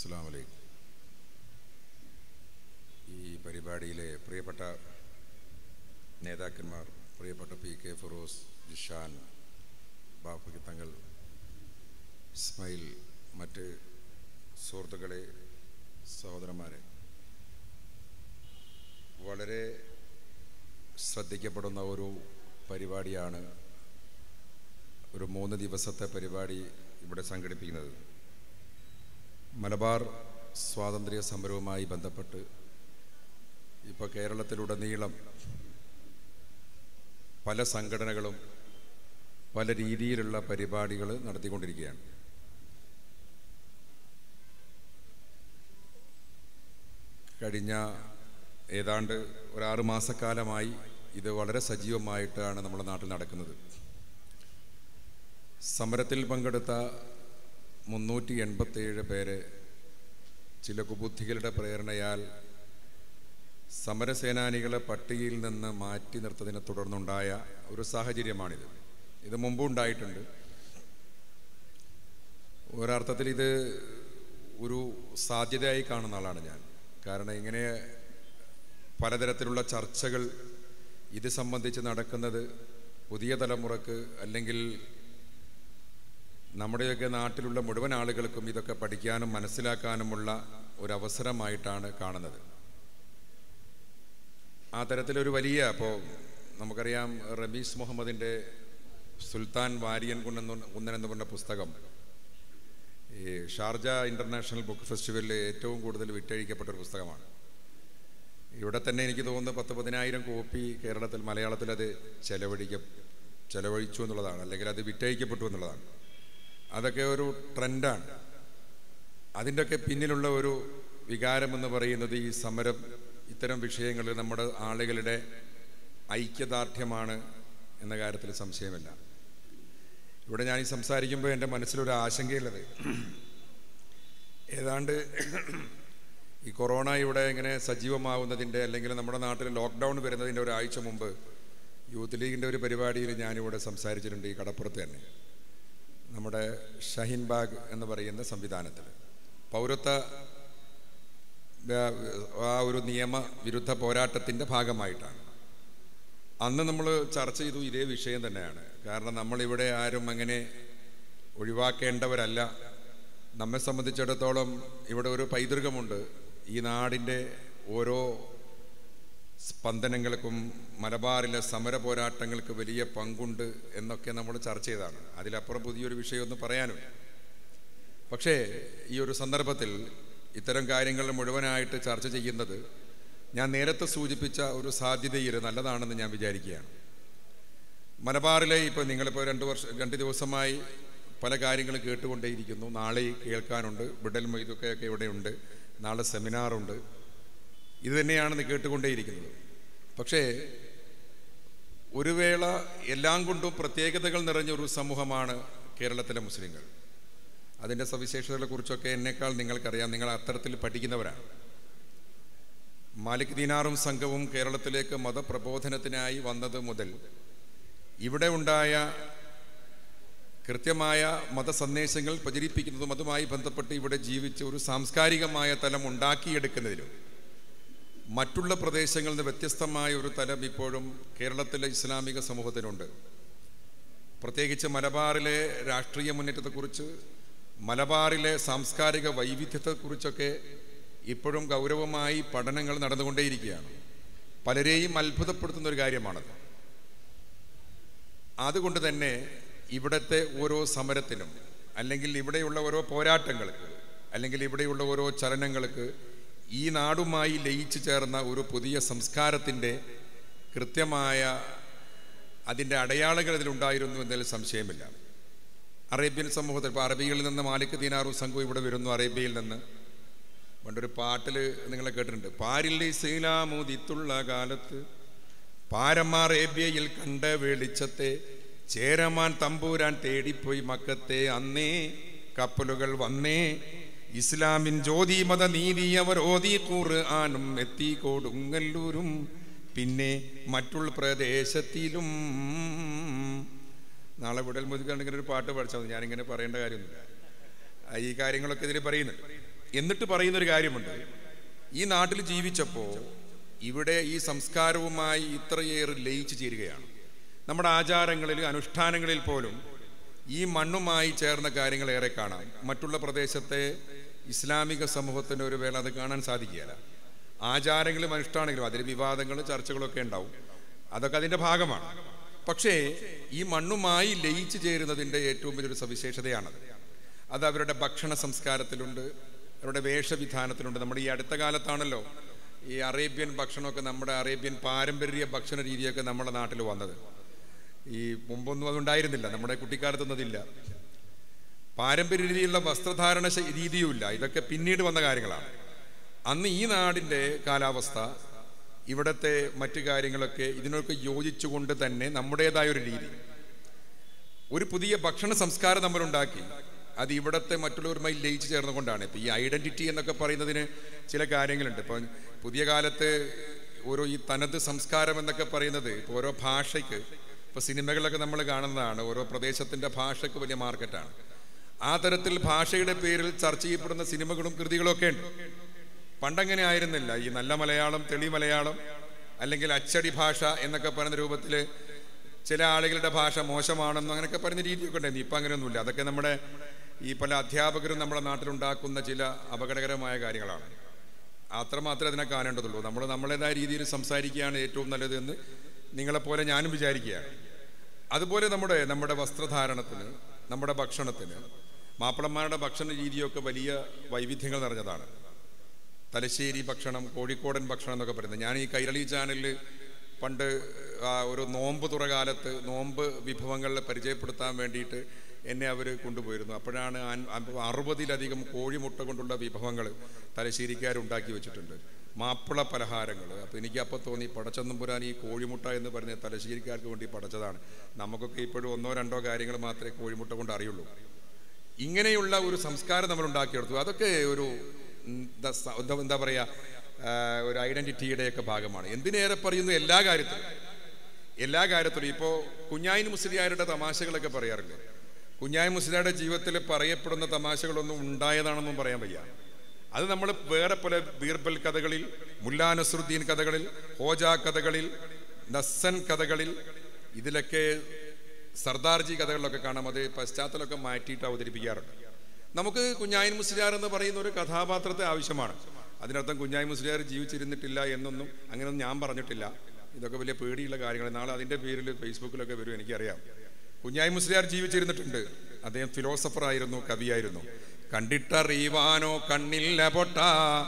അസ്സാം വലൈക്കും ഈ പരിപാടിയിലെ പ്രിയപ്പെട്ട നേതാക്കന്മാർ പ്രിയപ്പെട്ട പി കെ ഫിറോസ് ജിഷാൻ ബാഫക്കി തങ്ങൾ ഇസ്മായിൽ മറ്റ് സുഹൃത്തുക്കളെ സഹോദരന്മാരെ വളരെ ശ്രദ്ധിക്കപ്പെടുന്ന ഒരു പരിപാടിയാണ് ഒരു മൂന്ന് ദിവസത്തെ പരിപാടി ഇവിടെ സംഘടിപ്പിക്കുന്നത് മലബാർ സ്വാതന്ത്ര്യ സമരവുമായി ബന്ധപ്പെട്ട് ഇപ്പോൾ കേരളത്തിലുടനീളം പല സംഘടനകളും പല രീതിയിലുള്ള പരിപാടികൾ നടത്തിക്കൊണ്ടിരിക്കുകയാണ് കഴിഞ്ഞ ഏതാണ്ട് ഒരാറ് മാസക്കാലമായി ഇത് വളരെ സജീവമായിട്ടാണ് നമ്മുടെ നാട്ടിൽ നടക്കുന്നത് സമരത്തിൽ പങ്കെടുത്ത മുന്നൂറ്റി എൺപത്തേഴ് പേരെ ചില കുബുദ്ധികളുടെ പ്രേരണയാൽ സമരസേനാനികളെ പട്ടികയിൽ നിന്ന് മാറ്റി നിർത്തതിനെ തുടർന്നുണ്ടായ ഒരു സാഹചര്യമാണിത് ഇത് മുമ്പും ഉണ്ടായിട്ടുണ്ട് ഒരർത്ഥത്തിൽ ഇത് ഒരു സാധ്യതയായി കാണുന്ന ആളാണ് ഞാൻ കാരണം ഇങ്ങനെ പലതരത്തിലുള്ള ചർച്ചകൾ ഇത് സംബന്ധിച്ച് നടക്കുന്നത് പുതിയ തലമുറക്ക് അല്ലെങ്കിൽ നമ്മുടെയൊക്കെ നാട്ടിലുള്ള മുഴുവൻ ആളുകൾക്കും ഇതൊക്കെ പഠിക്കാനും മനസ്സിലാക്കാനുമുള്ള ഒരവസരമായിട്ടാണ് കാണുന്നത് ആ തരത്തിലൊരു വലിയ അപ്പോൾ നമുക്കറിയാം റമീസ് മുഹമ്മദിൻ്റെ സുൽത്താൻ വാരിയൻ കുന്നൻ കുന്നൻ എന്ന് പറഞ്ഞ പുസ്തകം ഈ ഷാർജ ഇൻ്റർനാഷണൽ ബുക്ക് ഫെസ്റ്റിവലിൽ ഏറ്റവും കൂടുതൽ വിറ്റഴിക്കപ്പെട്ട ഒരു പുസ്തകമാണ് ഇവിടെ തന്നെ എനിക്ക് തോന്നുന്നു പത്ത് പതിനായിരം കോപ്പി കേരളത്തിൽ മലയാളത്തിൽ അത് ചെലവഴിക്ക ചെലവഴിച്ചു എന്നുള്ളതാണ് അല്ലെങ്കിൽ അത് വിറ്റഴിക്കപ്പെട്ടു എന്നുള്ളതാണ് അതൊക്കെ ഒരു ട്രെൻഡാണ് അതിൻ്റെയൊക്കെ പിന്നിലുള്ള ഒരു വികാരം എന്ന് പറയുന്നത് ഈ സമരം ഇത്തരം വിഷയങ്ങളിൽ നമ്മുടെ ആളുകളുടെ ഐക്യദാർഢ്യമാണ് എന്ന കാര്യത്തിൽ സംശയമില്ല ഇവിടെ ഞാൻ ഈ സംസാരിക്കുമ്പോൾ എൻ്റെ മനസ്സിലൊരു ആശങ്കയുള്ളത് ഏതാണ്ട് ഈ കൊറോണ ഇവിടെ ഇങ്ങനെ സജീവമാവുന്നതിൻ്റെ അല്ലെങ്കിൽ നമ്മുടെ നാട്ടിൽ ലോക്ക്ഡൗൺ വരുന്നതിൻ്റെ ഒരാഴ്ച മുമ്പ് യൂത്ത് ലീഗിൻ്റെ ഒരു പരിപാടിയിൽ ഞാനിവിടെ സംസാരിച്ചിട്ടുണ്ട് ഈ കടപ്പുറത്ത് തന്നെ നമ്മുടെ ഷഹീൻ ബാഗ് എന്ന് പറയുന്ന സംവിധാനത്തിൽ പൗരത്വ ആ ഒരു നിയമ വിരുദ്ധ പോരാട്ടത്തിൻ്റെ ഭാഗമായിട്ടാണ് അന്ന് നമ്മൾ ചർച്ച ചെയ്തു ഇതേ വിഷയം തന്നെയാണ് കാരണം നമ്മളിവിടെ ആരും അങ്ങനെ ഒഴിവാക്കേണ്ടവരല്ല നമ്മെ സംബന്ധിച്ചിടത്തോളം ഇവിടെ ഒരു പൈതൃകമുണ്ട് ഈ നാടിൻ്റെ ഓരോ സ്പന്ദനങ്ങൾക്കും മലബാറിലെ സമര പോരാട്ടങ്ങൾക്ക് വലിയ പങ്കുണ്ട് എന്നൊക്കെ നമ്മൾ ചർച്ച ചെയ്തതാണ് അതിലപ്പുറം പുതിയൊരു വിഷയമൊന്നും പറയാനുമില്ല പക്ഷേ ഈ ഒരു സന്ദർഭത്തിൽ ഇത്തരം കാര്യങ്ങൾ മുഴുവനായിട്ട് ചർച്ച ചെയ്യുന്നത് ഞാൻ നേരത്തെ സൂചിപ്പിച്ച ഒരു സാധ്യതയിൽ നല്ലതാണെന്ന് ഞാൻ വിചാരിക്കുകയാണ് മലബാറിലെ ഇപ്പോൾ നിങ്ങളിപ്പോൾ രണ്ട് വർഷം രണ്ട് ദിവസമായി പല കാര്യങ്ങളും കേട്ടുകൊണ്ടേയിരിക്കുന്നു നാളെ കേൾക്കാനുണ്ട് ബിഡൽ മൊയ്തൊക്കെയൊക്കെ ഇവിടെയുണ്ട് നാളെ സെമിനാറുണ്ട് ഇത് തന്നെയാണ് കേട്ടുകൊണ്ടേയിരിക്കുന്നത് പക്ഷേ ഒരു വേള എല്ലാം കൊണ്ടും പ്രത്യേകതകൾ നിറഞ്ഞൊരു സമൂഹമാണ് കേരളത്തിലെ മുസ്ലിങ്ങൾ അതിൻ്റെ സവിശേഷതകളെ കുറിച്ചൊക്കെ എന്നേക്കാൾ നിങ്ങൾക്കറിയാം നിങ്ങൾ അത്തരത്തിൽ പഠിക്കുന്നവരാണ് മാലിക് ദീനാറും സംഘവും കേരളത്തിലേക്ക് മതപ്രബോധനത്തിനായി വന്നത് മുതൽ ഇവിടെ ഉണ്ടായ കൃത്യമായ മതസന്ദേശങ്ങൾ പ്രചരിപ്പിക്കുന്നതും അതുമായി ബന്ധപ്പെട്ട് ഇവിടെ ജീവിച്ച് ഒരു സാംസ്കാരികമായ തലം ഉണ്ടാക്കിയെടുക്കുന്നതിലും മറ്റുള്ള പ്രദേശങ്ങളിൽ നിന്ന് വ്യത്യസ്തമായ ഒരു തലം ഇപ്പോഴും കേരളത്തിലെ ഇസ്ലാമിക സമൂഹത്തിനുണ്ട് പ്രത്യേകിച്ച് മലബാറിലെ രാഷ്ട്രീയ മുന്നേറ്റത്തെക്കുറിച്ച് മലബാറിലെ സാംസ്കാരിക വൈവിധ്യത്തെക്കുറിച്ചൊക്കെ ഇപ്പോഴും ഗൗരവമായി പഠനങ്ങൾ നടന്നുകൊണ്ടേയിരിക്കുകയാണ് പലരെയും അത്ഭുതപ്പെടുത്തുന്ന ഒരു കാര്യമാണത് അതുകൊണ്ട് തന്നെ ഇവിടുത്തെ ഓരോ സമരത്തിനും അല്ലെങ്കിൽ ഇവിടെയുള്ള ഓരോ പോരാട്ടങ്ങൾക്ക് അല്ലെങ്കിൽ ഇവിടെയുള്ള ഓരോ ചലനങ്ങൾക്ക് ഈ നാടുമായി ലയിച്ചു ചേർന്ന ഒരു പുതിയ സംസ്കാരത്തിൻ്റെ കൃത്യമായ അതിൻ്റെ അടയാളങ്ങൾ ഇതിലുണ്ടായിരുന്നു എന്നതിൽ സംശയമില്ല അറേബ്യൻ സമൂഹത്തിൽ ഇപ്പോൾ അറബികളിൽ നിന്ന് മാലിക് ദീനാറു സംഘം ഇവിടെ വരുന്നു അറേബ്യയിൽ നിന്ന് പണ്ടൊരു പാട്ടിൽ നിങ്ങൾ കേട്ടിട്ടുണ്ട് പാരില്ലേ സീലാമുദിത്തുള്ള കാലത്ത് പാരമാർ ഏബ്യയിൽ കണ്ട വെളിച്ചത്തെ ചേരമാൻ തമ്പൂരാൻ തേടിപ്പോയി മക്കത്തെ അന്നേ കപ്പലുകൾ വന്നേ ഇസ്ലാമിൻ ജ്യോതി മത നീതി അവർ ഓതി ഖുർആാനും എത്തി കൊടുങ്ങല്ലൂരും പിന്നെ മറ്റുള്ള പ്രദേശത്തിലും നാളെ വിടൽ മുതുക്കാണെങ്കിൽ ഒരു പാട്ട് പഠിച്ചാൽ മതി ഞാനിങ്ങനെ പറയേണ്ട കാര്യമൊന്നുമില്ല ഈ കാര്യങ്ങളൊക്കെ ഇതിൽ പറയുന്നുണ്ട് എന്നിട്ട് പറയുന്നൊരു കാര്യമുണ്ട് ഈ നാട്ടിൽ ജീവിച്ചപ്പോൾ ഇവിടെ ഈ സംസ്കാരവുമായി ഇത്രയേറെ ലയിച്ചു ചേരുകയാണ് നമ്മുടെ ആചാരങ്ങളിൽ അനുഷ്ഠാനങ്ങളിൽ പോലും ഈ മണ്ണുമായി ചേർന്ന കാര്യങ്ങൾ ഏറെ കാണാം മറ്റുള്ള പ്രദേശത്തെ ഇസ്ലാമിക സമൂഹത്തിൻ്റെ ഒരു വേള അത് കാണാൻ സാധിക്കുകയില്ല ആചാരങ്ങളും അനുഷ്ഠാനങ്ങളും അതിൽ വിവാദങ്ങളും ചർച്ചകളൊക്കെ ഉണ്ടാവും അതൊക്കെ അതിൻ്റെ ഭാഗമാണ് പക്ഷേ ഈ മണ്ണുമായി ലയിച്ചു ചേരുന്നതിൻ്റെ ഏറ്റവും വലിയൊരു സവിശേഷതയാണത് അത് അവരുടെ ഭക്ഷണ സംസ്കാരത്തിലുണ്ട് അവരുടെ വേഷവിധാനത്തിലുണ്ട് നമ്മുടെ ഈ അടുത്ത കാലത്താണല്ലോ ഈ അറേബ്യൻ ഭക്ഷണമൊക്കെ നമ്മുടെ അറേബ്യൻ പാരമ്പര്യ ഭക്ഷണ രീതിയൊക്കെ നമ്മുടെ നാട്ടിൽ വന്നത് ഈ മുമ്പൊന്നും അതുണ്ടായിരുന്നില്ല നമ്മുടെ കുട്ടിക്കാലത്തൊന്നും അതില്ല പാരമ്പര്യ രീതിയിലുള്ള വസ്ത്രധാരണ ശ- രീതിയുമില്ല ഇതൊക്കെ പിന്നീട് വന്ന കാര്യങ്ങളാണ് അന്ന് ഈ നാടിൻ്റെ കാലാവസ്ഥ ഇവിടുത്തെ മറ്റു കാര്യങ്ങളൊക്കെ ഇതിനൊക്കെ യോജിച്ചുകൊണ്ട് തന്നെ നമ്മുടേതായ ഒരു രീതി ഒരു പുതിയ ഭക്ഷണ സംസ്കാരം നമ്മൾ ഉണ്ടാക്കി അത് ഇവിടത്തെ മറ്റുള്ളവരുമായി ലയിച്ചു ചേർന്നുകൊണ്ടാണ് ഇപ്പം ഈ ഐഡന്റിറ്റി എന്നൊക്കെ പറയുന്നതിന് ചില കാര്യങ്ങളുണ്ട് ഇപ്പം പുതിയ കാലത്ത് ഓരോ ഈ തനത് സംസ്കാരം എന്നൊക്കെ പറയുന്നത് ഇപ്പോൾ ഓരോ ഭാഷയ്ക്ക് ഇപ്പോൾ സിനിമകളൊക്കെ നമ്മൾ കാണുന്നതാണ് ഓരോ പ്രദേശത്തിൻ്റെ ഭാഷയ്ക്ക് വലിയ മാർക്കറ്റാണ് ആ തരത്തിൽ ഭാഷയുടെ പേരിൽ ചർച്ച ചെയ്യപ്പെടുന്ന സിനിമകളും കൃതികളും ഒക്കെ ഉണ്ട് പണ്ടങ്ങനെ ആയിരുന്നില്ല ഈ നല്ല മലയാളം തെളി മലയാളം അല്ലെങ്കിൽ അച്ചടി ഭാഷ എന്നൊക്കെ പറയുന്ന രൂപത്തിൽ ചില ആളുകളുടെ ഭാഷ മോശമാണെന്നും അങ്ങനെയൊക്കെ പറയുന്ന രീതിയൊക്കെ ഉണ്ടായിരുന്നു ഇപ്പം അങ്ങനെയൊന്നുമില്ല അതൊക്കെ നമ്മുടെ ഈ പല അധ്യാപകരും നമ്മുടെ നാട്ടിലുണ്ടാക്കുന്ന ചില അപകടകരമായ കാര്യങ്ങളാണ് അത്രമാത്രമേ അതിനെ കാണേണ്ടതുള്ളൂ നമ്മൾ നമ്മുടേതായ രീതിയിൽ സംസാരിക്കുകയാണ് ഏറ്റവും നല്ലത് എന്ന് നിങ്ങളെപ്പോലെ ഞാനും വിചാരിക്കുകയാണ് അതുപോലെ നമ്മുടെ നമ്മുടെ വസ്ത്രധാരണത്തിന് നമ്മുടെ ഭക്ഷണത്തിന് മാപ്പിളന്മാരുടെ ഭക്ഷണ രീതിയൊക്കെ വലിയ വൈവിധ്യങ്ങൾ നിറഞ്ഞതാണ് തലശ്ശേരി ഭക്ഷണം കോഴിക്കോടൻ ഭക്ഷണം എന്നൊക്കെ പറയുന്നത് ഞാൻ ഈ കൈരളി ചാനലിൽ പണ്ട് ആ ഒരു നോമ്പ് തുറ കാലത്ത് നോമ്പ് വിഭവങ്ങൾ പരിചയപ്പെടുത്താൻ വേണ്ടിയിട്ട് എന്നെ അവർ കൊണ്ടുപോയിരുന്നു അപ്പോഴാണ് അൻ- അമ്പ- അറുപതിലധികം കോഴിമുട്ട കൊണ്ടുള്ള വിഭവങ്ങൾ തലശ്ശേരിക്കാരുണ്ടാക്കി വെച്ചിട്ടുണ്ട് മാപ്പിള പലഹാരങ്ങൾ അപ്പോൾ എനിക്ക് അപ്പോൾ തോന്നി പടച്ചെന്നുപുരാൻ ഈ കോഴിമുട്ട എന്ന് പറഞ്ഞ തലശ്ശേരിക്കാർക്ക് വേണ്ടി പടച്ചതാണ് നമുക്കൊക്കെ ഇപ്പോഴും ഒന്നോ രണ്ടോ കാര്യങ്ങൾ മാത്രമേ കോഴിമുട്ട കൊണ്ട് അറിയുള്ളൂ ഇങ്ങനെയുള്ള ഒരു സംസ്കാരം നമ്മൾ ഉണ്ടാക്കിയെടുത്തു അതൊക്കെ ഒരു ഉം, ദ- സ- എന്താ- എന്താ പറയുക ഒരു ഐഡന്റിറ്റിയുടെയൊക്കെ ഭാഗമാണ് എന്തിനേറെ പറയുന്നു എല്ലാ കാര്യത്തിലും എല്ലാ കാര്യത്തിലും ഇപ്പോൾ കുഞ്ഞായിൻ മുസ്ലിയാരുടെ തമാശകളൊക്കെ പറയാറില്ല കുഞ്ഞായി മുസ്ലിയാരുടെ ജീവിതത്തിൽ പറയപ്പെടുന്ന തമാശകളൊന്നും ഉണ്ടായതാണെന്നും പറയാൻ വയ്യ അത് നമ്മൾ വേറെ പല ബീർബൽ കഥകളിൽ മുല്ലാ നസറുദ്ദീൻ കഥകളിൽ ഹോജ കഥകളിൽ നസ്സൻ കഥകളിൽ ഇതിലൊക്കെ സർദാർജി കഥകളിലൊക്കെ കാണാം അത് പശ്ചാത്തലമൊക്കെ മാറ്റിയിട്ട് അവതരിപ്പിക്കാറുണ്ട് നമുക്ക് കുഞ്ഞായിൻ മുസ്ലിയാർ എന്ന് പറയുന്ന ഒരു കഥാപാത്രത്തെ ആവശ്യമാണ് അതിനർത്ഥം കുഞ്ഞായി മുസ്ലിയാർ ജീവിച്ചിരുന്നിട്ടില്ല എന്നൊന്നും അങ്ങനെയൊന്നും ഞാൻ പറഞ്ഞിട്ടില്ല ഇതൊക്കെ വലിയ പേടിയുള്ള കാര്യങ്ങൾ നാളെ അതിൻ്റെ പേരിൽ ഫേസ്ബുക്കിലൊക്കെ വരും എനിക്കറിയാം കുഞ്ഞായി മുസ്ലിയാർ ജീവിച്ചിരുന്നിട്ടുണ്ട് അദ്ദേഹം ഫിലോസഫർ ആയിരുന്നു കവിയായിരുന്നു കണ്ടിട്ടറിയുവാനോ കണ്ണില്ല പൊട്ട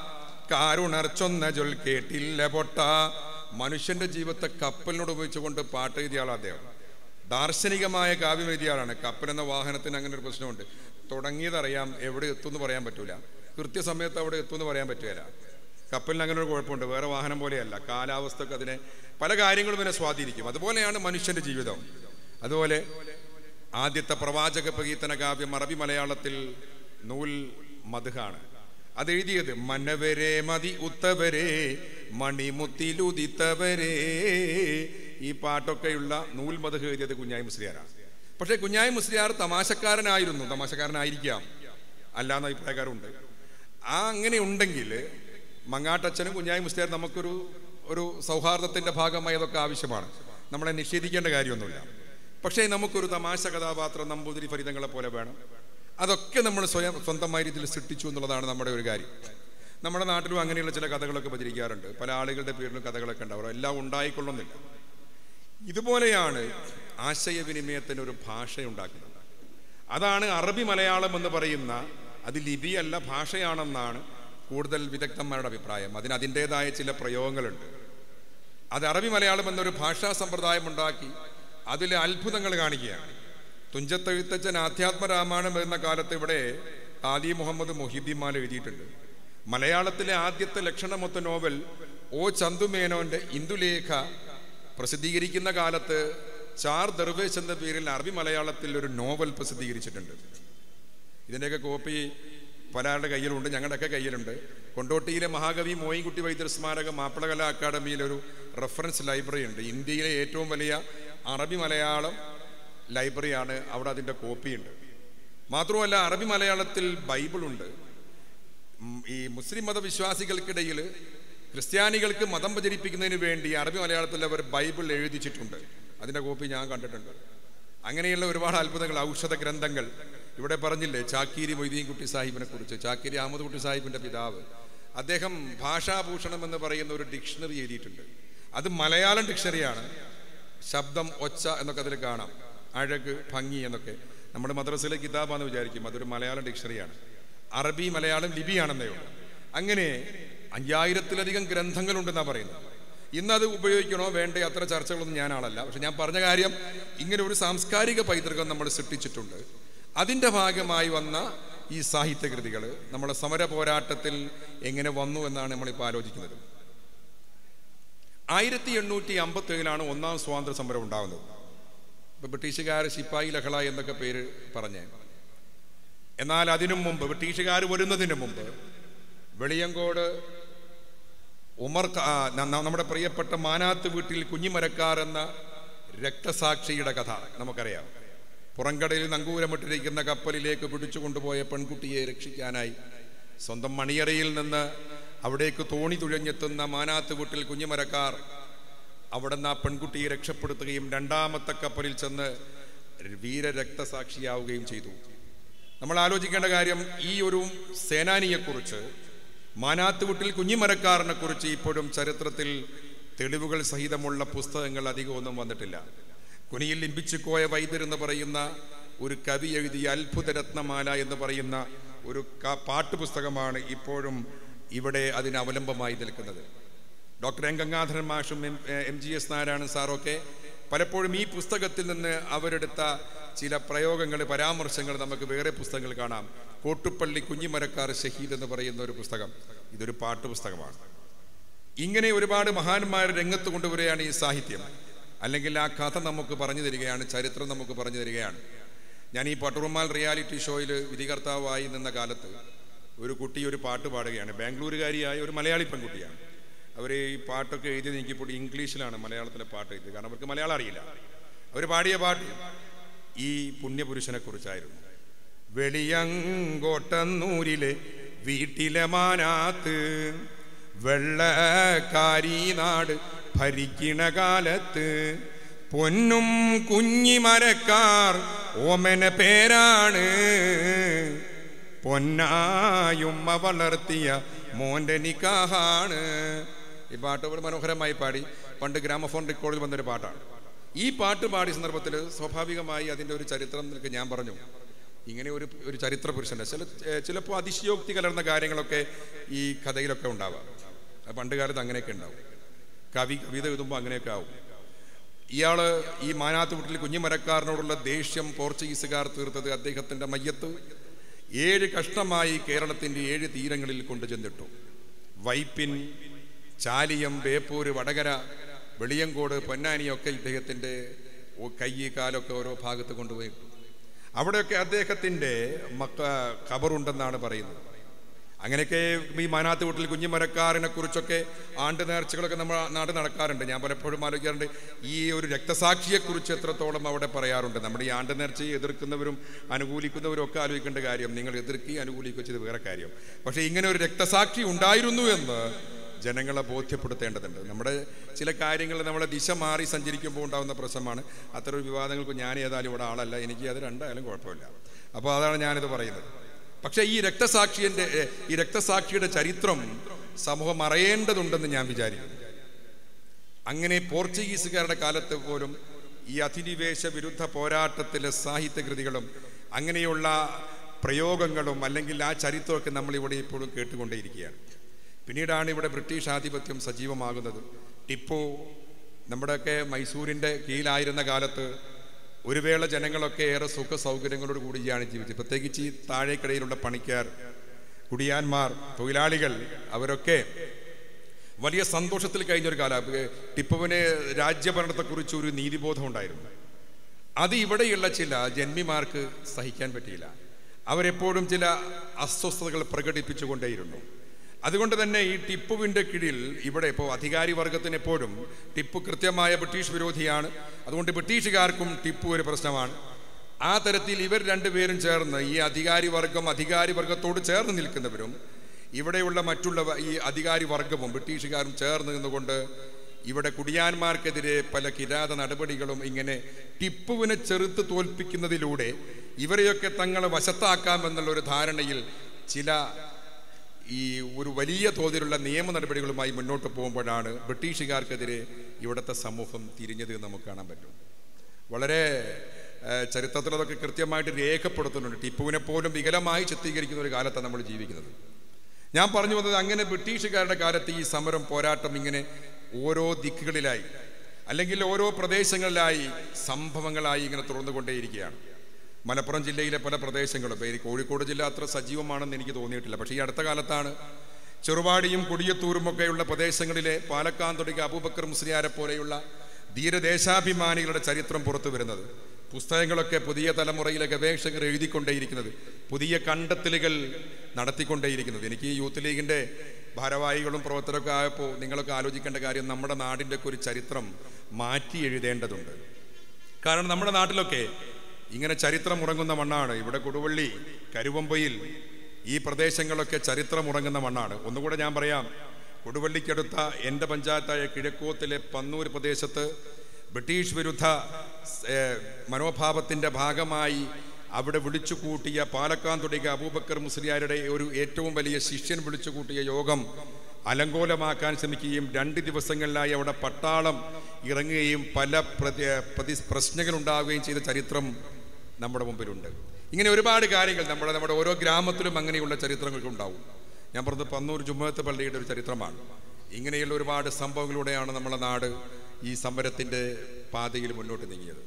കാരുണർച്ചൊന്ന ജൊൽ കേട്ടില്ല പൊട്ട മനുഷ്യന്റെ ജീവിതത്തെ കപ്പലിനോട് ഉപയോഗിച്ചുകൊണ്ട് പാട്ട് എഴുതിയ ആളാണ് അദ്ദേഹം ദാർശനികമായ കാവ്യം എഴുതിയ ആളാണ് കപ്പൽ എന്ന വാഹനത്തിന് അങ്ങനെ ഒരു പ്രശ്നമുണ്ട് തുടങ്ങിയതറിയാം എവിടെ എത്തുമെന്ന് പറയാൻ പറ്റൂല കൃത്യസമയത്ത് അവിടെ എത്തുമെന്ന് പറയാൻ പറ്റുകയില്ല കപ്പലിന് അങ്ങനെ ഒരു കുഴപ്പമുണ്ട് വേറെ വാഹനം പോലെയല്ല കാലാവസ്ഥക്ക് അതിനെ പല കാര്യങ്ങളും ഇതിനെ സ്വാധീനിക്കും അതുപോലെയാണ് മനുഷ്യന്റെ ജീവിതം അതുപോലെ ആദ്യത്തെ പ്രവാചക പ്രകീർത്തന കാവ്യം അറബി മലയാളത്തിൽ നൂൽ മധുഹാണ് അത് എഴുതിയത് മനവരെ മതി ഉത്തവരെ മണിമുത്തിലുദിത്തവരെ ഈ പാട്ടൊക്കെയുള്ള നൂൽ മധു എഴുതിയത് കുഞ്ഞായി മുസ്ലിയാരാണ് പക്ഷേ കുഞ്ഞായി മുസ്ലിയാർ തമാശക്കാരനായിരുന്നു തമാശക്കാരനായിരിക്കാം അല്ലാന്ന അഭിപ്രായക്കാരുണ്ട് ആ അങ്ങനെ ഉണ്ടെങ്കിൽ മങ്ങാട്ടച്ഛനും കുഞ്ഞായി മുസ്ലിയാർ നമുക്കൊരു ഒരു സൗഹാർദ്ദത്തിന്റെ ഭാഗമായി അതൊക്കെ ആവശ്യമാണ് നമ്മളെ നിഷേധിക്കേണ്ട കാര്യമൊന്നുമില്ല പക്ഷേ നമുക്കൊരു തമാശ കഥാപാത്രം നമ്പൂതിരി ഫലിതങ്ങളെ പോലെ വേണം അതൊക്കെ നമ്മൾ സ്വയം സ്വന്തമായ രീതിയിൽ സൃഷ്ടിച്ചു എന്നുള്ളതാണ് നമ്മുടെ ഒരു കാര്യം നമ്മുടെ നാട്ടിലും അങ്ങനെയുള്ള ചില കഥകളൊക്കെ പ്രചരിക്കാറുണ്ട് പല ആളുകളുടെ പേരിലും കഥകളൊക്കെ ഉണ്ടാവും എല്ലാം ഉണ്ടായിക്കൊള്ളുന്നില്ല ഇതുപോലെയാണ് ആശയവിനിമയത്തിന് ഒരു ഭാഷ ഉണ്ടാക്കുന്നത് അതാണ് അറബി മലയാളം എന്ന് പറയുന്ന അത് ലിപിയല്ല ഭാഷയാണെന്നാണ് കൂടുതൽ വിദഗ്ധന്മാരുടെ അഭിപ്രായം അതിന് അതിൻ്റെതായ ചില പ്രയോഗങ്ങളുണ്ട് അത് അറബി മലയാളം എന്നൊരു ഭാഷാ സമ്പ്രദായം ഉണ്ടാക്കി അതിലെ അത്ഭുതങ്ങൾ കാണിക്കുകയാണ് തുഞ്ചത്തെഴുത്തച്ഛൻ ആധ്യാത്മ രാമായണം എന്ന കാലത്ത് ഇവിടെ ആദി മുഹമ്മദ് മൊഹിദ്ദീമാൽ എഴുതിയിട്ടുണ്ട് മലയാളത്തിലെ ആദ്യത്തെ ലക്ഷണമൊത്ത നോവൽ ഒ ചന്തുമേനോന്റെ ഇന്ദുലേഖ പ്രസിദ്ധീകരിക്കുന്ന കാലത്ത് ചാർ ദർവേശ് എന്ന പേരിൽ അറബി മലയാളത്തിൽ ഒരു നോവൽ പ്രസിദ്ധീകരിച്ചിട്ടുണ്ട് ഇതിൻ്റെയൊക്കെ കോപ്പി പലരുടെ കയ്യിലുണ്ട് ഞങ്ങളുടെയൊക്കെ കയ്യിലുണ്ട് കൊണ്ടോട്ടിയിലെ മഹാകവി മോയിൻകുട്ടി വൈദ്യർ സ്മാരക മാപ്പിളകലാ അക്കാദമിയിൽ ഒരു റെഫറൻസ് ലൈബ്രറി ഉണ്ട് ഇന്ത്യയിലെ ഏറ്റവും വലിയ അറബി മലയാളം ലൈബ്രറിയാണ് അവിടെ അതിൻ്റെ കോപ്പിയുണ്ട് മാത്രമല്ല അറബി മലയാളത്തിൽ ബൈബിളുണ്ട് ഉം, ഈ മുസ്ലിം മതവിശ്വാസികൾക്കിടയിൽ ക്രിസ്ത്യാനികൾക്ക് മതം പ്രചരിപ്പിക്കുന്നതിന് വേണ്ടി അറബി മലയാളത്തിൽ അവർ ബൈബിൾ എഴുതിച്ചിട്ടുണ്ട് അതിൻ്റെ കോപ്പി ഞാൻ കണ്ടിട്ടുണ്ട് അങ്ങനെയുള്ള ഒരുപാട് അത്ഭുതങ്ങൾ ഔഷധ ഗ്രന്ഥങ്ങൾ ഇവിടെ പറഞ്ഞില്ലേ ചാക്കീരി മൊയ്തീൻ കുട്ടി സാഹിബിനെ കുറിച്ച് ചാക്കീരി അഹമ്മദ് കുട്ടി സാഹിബിൻ്റെ പിതാവ് അദ്ദേഹം ഭാഷാഭൂഷണം എന്ന് പറയുന്ന ഒരു ഡിക്ഷണറി എഴുതിയിട്ടുണ്ട് അത് മലയാളം ഡിക്ഷണറിയാണ് ശബ്ദം ഒച്ച എന്നൊക്കെ അതിൽ കാണാം അഴക് ഭംഗി എന്നൊക്കെ നമ്മുടെ മദ്രസയിലെ കിതാബാന്ന് വിചാരിക്കും അതൊരു മലയാളം ഡിക്ഷണറിയാണ് അറബി മലയാളം ലിപിയാണെന്നേ ഉള്ളൂ അങ്ങനെ അയ്യായിരത്തിലധികം ഗ്രന്ഥങ്ങളുണ്ടെന്നാണ് പറയുന്നത് ഇന്നത് ഉപയോഗിക്കണോ വേണ്ടേ അത്ര ചർച്ചകളൊന്നും ഞാൻ ആളല്ല പക്ഷെ ഞാൻ പറഞ്ഞ കാര്യം ഇങ്ങനെ ഒരു സാംസ്കാരിക പൈതൃകം നമ്മൾ സൃഷ്ടിച്ചിട്ടുണ്ട് അതിൻ്റെ ഭാഗമായി വന്ന ഈ സാഹിത്യകൃതികൾ നമ്മുടെ സമര പോരാട്ടത്തിൽ എങ്ങനെ വന്നു എന്നാണ് നമ്മളിപ്പോൾ ആലോചിക്കുന്നത് ആയിരത്തി എണ്ണൂറ്റി അമ്പത്തി ഏഴിലാണ് ഒന്നാം സ്വാതന്ത്ര്യ സമരം ഉണ്ടാകുന്നത് ഇപ്പൊ ബ്രിട്ടീഷുകാർ ശിപ്പായി ലഹള എന്നൊക്കെ പേര് പറഞ്ഞേ എന്നാൽ അതിനു മുമ്പ് ബ്രിട്ടീഷുകാർ വരുന്നതിന് മുമ്പ് വെളിയങ്കോട് ഉമർ ക- ആ, ന- ന- നമ്മുടെ പ്രിയപ്പെട്ട മാനാത്ത് വീട്ടിൽ കുഞ്ഞിമരക്കാർ എന്ന രക്തസാക്ഷിയുടെ കഥ നമുക്കറിയാം പുറംകടലിൽ നങ്കൂരമിട്ടിരിക്കുന്ന കപ്പലിലേക്ക് പിടിച്ചു കൊണ്ടുപോയ പെൺകുട്ടിയെ രക്ഷിക്കാനായി സ്വന്തം മണിയറയിൽ നിന്ന് അവിടേക്ക് തോണി തുഴഞ്ഞെത്തുന്ന മാനാത്ത് വീട്ടിൽ കുഞ്ഞിമരക്കാർ അവിടുന്ന് ആ പെൺകുട്ടിയെ രക്ഷപ്പെടുത്തുകയും രണ്ടാമത്തെ കപ്പലിൽ ചെന്ന് വീരരക്തസാക്ഷിയാവുകയും ചെയ്തു നമ്മൾ ആലോചിക്കേണ്ട കാര്യം ഈ ഒരു സേനാനിയെക്കുറിച്ച് മാനാത്ത് വീട്ടിൽ കുഞ്ഞിമരക്കാരനെ കുറിച്ച് ഇപ്പോഴും ചരിത്രത്തിൽ തെളിവുകൾ സഹിതമുള്ള പുസ്തകങ്ങൾ അധികമൊന്നും വന്നിട്ടില്ല കുനിയിൽ ലിംബിച്ചുക്കോയ വൈദ്യർ എന്ന് പറയുന്ന ഒരു കവി എഴുതിയ അത്ഭുതരത്നമാല എന്ന് പറയുന്ന ഒരു ക- പാട്ടുപുസ്തകമാണ് ഇപ്പോഴും ഇവിടെ അതിന് അവലംബമായി നിൽക്കുന്നത് ഡോക്ടർ എൻ ഗംഗാധരൻ മാഷും M M G S Narayanan സാറൊക്കെ പലപ്പോഴും ഈ പുസ്തകത്തിൽ നിന്ന് അവരെടുത്ത ചില പ്രയോഗങ്ങൾ പരാമർശങ്ങൾ നമുക്ക് വേറെ പുസ്തകങ്ങൾ കാണാം കോട്ടുപ്പള്ളി കുഞ്ഞിമരക്കാർ ഷഹീദ് എന്ന് പറയുന്ന ഒരു പുസ്തകം ഇതൊരു പാട്ടുപുസ്തകമാണ് ഇങ്ങനെ ഒരുപാട് മഹാന്മാരെ രംഗത്ത് കൊണ്ടുവരികയാണ് ഈ സാഹിത്യം അല്ലെങ്കിൽ ആ കഥ നമുക്ക് പറഞ്ഞു തരികയാണ് ചരിത്രം നമുക്ക് പറഞ്ഞു തരികയാണ് ഞാൻ ഈ പട്ടുറുമാൽ റിയാലിറ്റി ഷോയിൽ വിധികർത്താവായി നിന്ന കാലത്ത് ഒരു കുട്ടി ഒരു പാട്ട് പാടുകയാണ് ബാംഗ്ലൂരുകാരിയായ ഒരു മലയാളി പെൺകുട്ടിയാണ് അവർ ഈ പാട്ടൊക്കെ എഴുതിയത് എനിക്കിപ്പോൾ ഇംഗ്ലീഷിലാണ് മലയാളത്തിലെ പാട്ട് എഴുതിയത് കാരണം അവർക്ക് മലയാളം അറിയില്ല അവർ പാടിയ പാട്ട് ഈ പുണ്യപുരുഷനെ കുറിച്ചായിരുന്നു വെളിയങ്കോട്ടന്നൂരിലെ വീട്ടിലെ മാനാത്ത് വെള്ളക്കാരി നാട് ഭരിക്കണ കാലത്ത് പൊന്നും കുഞ്ഞിമരക്കാർ ഓമന പേരാണ് പൊന്നായുമ്മ വളർത്തിയ മോന്റെ നിക്കാഹാണ് ഈ പാട്ട് ഒരു മനോഹരമായി പാടി പണ്ട് ഗ്രാമഫോൺ റെക്കോർഡിൽ വന്നൊരു പാട്ടാണ് ഈ പാട്ട് പാടിയ സന്ദർഭത്തിൽ സ്വാഭാവികമായി അതിൻ്റെ ഒരു ചരിത്രം നിനക്ക് ഞാൻ പറഞ്ഞു ഇങ്ങനെ ഒരു ഒരു ചരിത്ര പുരുഷൻ്റെ ചില ചിലപ്പോൾ അതിശയോക്തി കലർന്ന കാര്യങ്ങളൊക്കെ ഈ കഥയിലൊക്കെ ഉണ്ടാവാം അത് പണ്ട് കാലത്ത് അങ്ങനെയൊക്കെ ഉണ്ടാവും കവി കവിത എഴുതുമ്പോൾ അങ്ങനെയൊക്കെ ആവും ഇയാള് ഈ മാനാത്ത് വീട്ടിൽ കുഞ്ഞുമരക്കാരനോടുള്ള ദേഷ്യം പോർച്ചുഗീസുകാർ തീർത്തത് അദ്ദേഹത്തിന്റെ മയ്യത്ത് ഏഴ് കഷ്ണമായി കേരളത്തിന്റെ ഏഴ് തീരങ്ങളിൽ കൊണ്ടുചെന്നിട്ടു വൈപ്പിൻ ചാലിയം ബേപ്പൂര് വടകര വെളിയങ്കോട് പൊന്നാനിയൊക്കെ ഇദ്ദേഹത്തിന്റെ ഓ- കൈ കാലൊക്കെ ഓരോ ഭാഗത്ത് കൊണ്ടുപോയി ഇട്ടു. അവിടെയൊക്കെ അദ്ദേഹത്തിന്റെ മക്ക ഖബറുണ്ടെന്നാണ് പറയുന്നത് അങ്ങനെയൊക്കെ ഈ മാനാത്ത് വീട്ടിൽ കുഞ്ഞുമരക്കാരനെ കുറിച്ചൊക്കെ ആണ്ട് നേർച്ചകളൊക്കെ നമ്മൾ നാട് നടക്കാറുണ്ട് ഞാൻ പലപ്പോഴും ആലോചിക്കാറുണ്ട് ഈ ഒരു രക്തസാക്ഷിയെക്കുറിച്ച് എത്രത്തോളം അവിടെ പറയാറുണ്ട് നമ്മുടെ ഈ ആണ്ട് നേർച്ചയെ എതിർക്കുന്നവരും അനുകൂലിക്കുന്നവരും ഒക്കെ ആലോചിക്കേണ്ട കാര്യം നിങ്ങൾ എതിർക്കുകയും അനുകൂലിക്കുകയും ചെയ്ത് വേറെ കാര്യം പക്ഷേ ഇങ്ങനെ ഒരു രക്തസാക്ഷി ഉണ്ടായിരുന്നു എന്ന് ജനങ്ങളെ ബോധ്യപ്പെടുത്തേണ്ടതുണ്ട് നമ്മുടെ ചില കാര്യങ്ങൾ നമ്മളെ ദിശ മാറി സഞ്ചരിക്കുമ്പോൾ ഉണ്ടാകുന്ന പ്രശ്നമാണ് അത്തരം വിവാദങ്ങൾക്ക് ഞാൻ ഏതായാലും ഇവിടെ ആളല്ല എനിക്ക് അത് രണ്ടായാലും കുഴപ്പമില്ല അപ്പോൾ അതാണ് ഞാനിത് പറയുന്നത് പക്ഷേ ഈ രക്തസാക്ഷിയുടെ ഈ രക്തസാക്ഷിയുടെ ചരിത്രം സമൂഹം അറിയേണ്ടതുണ്ടെന്ന് ഞാൻ വിചാരിക്കുന്നു അങ്ങനെ പോർച്ചുഗീസുകാരുടെ കാലത്ത് പോലും ഈ അധിനിവേശ വിരുദ്ധ പോരാട്ടത്തിലെ സാഹിത്യകൃതികളും അങ്ങനെയുള്ള പ്രയോഗങ്ങളും അല്ലെങ്കിൽ ആ ചരിത്രമൊക്കെ നമ്മൾ ഇവിടെ ഇപ്പോഴും കേട്ടുകൊണ്ടേയിരിക്കുകയാണ് പിന്നീടാണ് ഇവിടെ ബ്രിട്ടീഷ് ആധിപത്യം സജീവമാകുന്നത് ടിപ്പു നമ്മുടെയൊക്കെ മൈസൂരിൻ്റെ കീഴിലായിരുന്ന കാലത്ത് ഒരു വേള ജനങ്ങളൊക്കെ ഏറെ സുഖ സൗകര്യങ്ങളോട് കൂടിയാണ് ജീവിച്ചത് പ്രത്യേകിച്ച് ഈ താഴേക്കിടയിലുള്ള പണിക്കാർ കുടിയാന്മാർ തൊഴിലാളികൾ അവരൊക്കെ വലിയ സന്തോഷത്തിൽ കഴിഞ്ഞൊരു കാലം ടിപ്പുവിന് രാജ്യഭരണത്തെക്കുറിച്ച് ഒരു നീതിബോധം ഉണ്ടായിരുന്നു അത് ഇവിടെയുള്ള ചില ജന്മിമാർക്ക് സഹിക്കാൻ പറ്റിയില്ല അവരെപ്പോഴും ചില അസ്വസ്ഥതകൾ പ്രകടിപ്പിച്ചുകൊണ്ടേയിരുന്നു അതുകൊണ്ട് തന്നെ ഈ ടിപ്പുവിൻ്റെ കീഴിൽ ഇവിടെ ഇപ്പോൾ അധികാരി വർഗത്തിന് എപ്പോഴും ടിപ്പു കൃത്യമായ ബ്രിട്ടീഷ് വിരോധിയാണ് അതുകൊണ്ട് ബ്രിട്ടീഷുകാർക്കും ടിപ്പു ഒരു പ്രശ്നമാണ് ആ തരത്തിൽ ഇവർ രണ്ടുപേരും ചേർന്ന് ഈ അധികാരി വർഗം അധികാരി വർഗത്തോട് ചേർന്ന് നിൽക്കുന്നവരും ഇവിടെയുള്ള മറ്റുള്ള വ- ഈ അധികാരി വർഗവും ബ്രിട്ടീഷുകാരും ചേർന്ന് നിന്നുകൊണ്ട് ഇവിടെ കുടിയാന്മാർക്കെതിരെ പല കിരാത നടപടികളും ഇങ്ങനെ ടിപ്പുവിനെ ചെറുത്ത് തോൽപ്പിക്കുന്നതിലൂടെ ഇവരെയൊക്കെ തങ്ങളെ വശത്താക്കാമെന്നുള്ള ഒരു ധാരണയിൽ ചില ഈ ഒരു വലിയ തോതിലുള്ള നിയമ നടപടികളുമായി മുന്നോട്ട് പോകുമ്പോഴാണ് ബ്രിട്ടീഷുകാർക്കെതിരെ ഇവിടുത്തെ സമൂഹം തിരിഞ്ഞത് എന്ന് നമുക്ക് കാണാൻ പറ്റും വളരെ ഏഹ്, ചരിത്രത്തിൽ അതൊക്കെ കൃത്യമായിട്ട് രേഖപ്പെടുത്തുന്നുണ്ട് ടിപ്പുവിനെ പോലും വികലമായി ചിത്രീകരിക്കുന്ന ഒരു കാലത്താണ് നമ്മൾ ജീവിക്കുന്നത് ഞാൻ പറഞ്ഞു വന്നത് അങ്ങനെ ബ്രിട്ടീഷുകാരുടെ കാലത്ത് ഈ സമരം പോരാട്ടം ഇങ്ങനെ ഓരോ ദിക്കുകളിലായി അല്ലെങ്കിൽ ഓരോ പ്രദേശങ്ങളിലായി സംഭവങ്ങളായി ഇങ്ങനെ തുറന്നുകൊണ്ടേയിരിക്കുകയാണ് മലപ്പുറം ജില്ലയിലെ പല പ്രദേശങ്ങളും ഇപ്പോൾ ഈ കോഴിക്കോട് ജില്ല അത്ര സജീവമാണെന്ന് എനിക്ക് തോന്നിയിട്ടില്ല പക്ഷേ ഈ അടുത്ത കാലത്താണ് ചെറുവാടിയും കൊടിയത്തൂരും ഒക്കെയുള്ള പ്രദേശങ്ങളിലെ പാലക്കാട് തുടങ്ങിയ അബൂബക്കർ മുസ്ലിയാരെ പോലെയുള്ള ധീരദേശാഭിമാനികളുടെ ചരിത്രം പുറത്തു വരുന്നത് പുസ്തകങ്ങളൊക്കെ പുതിയ തലമുറയിലെ ഗവേഷകർ എഴുതിക്കൊണ്ടേയിരിക്കുന്നത് പുതിയ കണ്ടെത്തലുകൾ നടത്തിക്കൊണ്ടേയിരിക്കുന്നത് എനിക്ക് ഈ യൂത്ത് ലീഗിൻ്റെ ഭാരവാഹികളും പ്രവർത്തകരൊക്കെ ആയപ്പോൾ നിങ്ങളൊക്കെ ആലോചിക്കേണ്ട കാര്യം നമ്മുടെ നാടിൻ്റെ ഒക്കെ ഒരു ചരിത്രം മാറ്റി എഴുതേണ്ടതുണ്ട് കാരണം നമ്മുടെ നാട്ടിലൊക്കെ ഇങ്ങനെ ചരിത്രം ഉറങ്ങുന്ന മണ്ണാണ് ഇവിടെ കൊടുവള്ളി കരുവമ്പയിൽ ഈ പ്രദേശങ്ങളൊക്കെ ചരിത്രം ഉറങ്ങുന്ന മണ്ണാണ് ഒന്നുകൂടെ ഞാൻ പറയാം കൊടുവള്ളിക്കടുത്ത എൻ്റെ പഞ്ചായത്തായ കിഴക്കോത്തിലെ പന്നൂർ പ്രദേശത്ത് ബ്രിട്ടീഷ് വിരുദ്ധ ഏഹ്, മനോഭാവത്തിൻ്റെ ഭാഗമായി അവിടെ വിളിച്ചു കൂട്ടിയ പാലക്കാട് തുടങ്ങിയ അബൂബക്കർ മുസ്ലിയാരുടെ ഒരു ഏറ്റവും വലിയ ശിഷ്യൻ വിളിച്ചു കൂട്ടിയ യോഗം അലങ്കോലമാക്കാൻ ശ്രമിക്കുകയും രണ്ട് ദിവസങ്ങളിലായി അവിടെ പട്ടാളം ഇറങ്ങുകയും പല പ്രതി പ്രതി പ്രശ്നങ്ങൾ ഉണ്ടാവുകയും ചെയ്ത ചരിത്രം നമ്മുടെ മുമ്പിലുണ്ട് ഇങ്ങനെ ഒരുപാട് കാര്യങ്ങൾ നമ്മുടെ നമ്മുടെ ഓരോ ഗ്രാമത്തിലും അങ്ങനെയുള്ള ചരിത്രങ്ങൾക്ക് ഉണ്ടാവും ഞാൻ പറഞ്ഞത് പന്നൂർ ജുമ്മത്ത് പള്ളിയുടെ ഒരു ചരിത്രമാണ് ഇങ്ങനെയുള്ള ഒരുപാട് സംഭവങ്ങളിലൂടെയാണ് നമ്മുടെ നാട് ഈ സമരത്തിൻ്റെ പാതയിൽ മുന്നോട്ട് നീങ്ങിയത്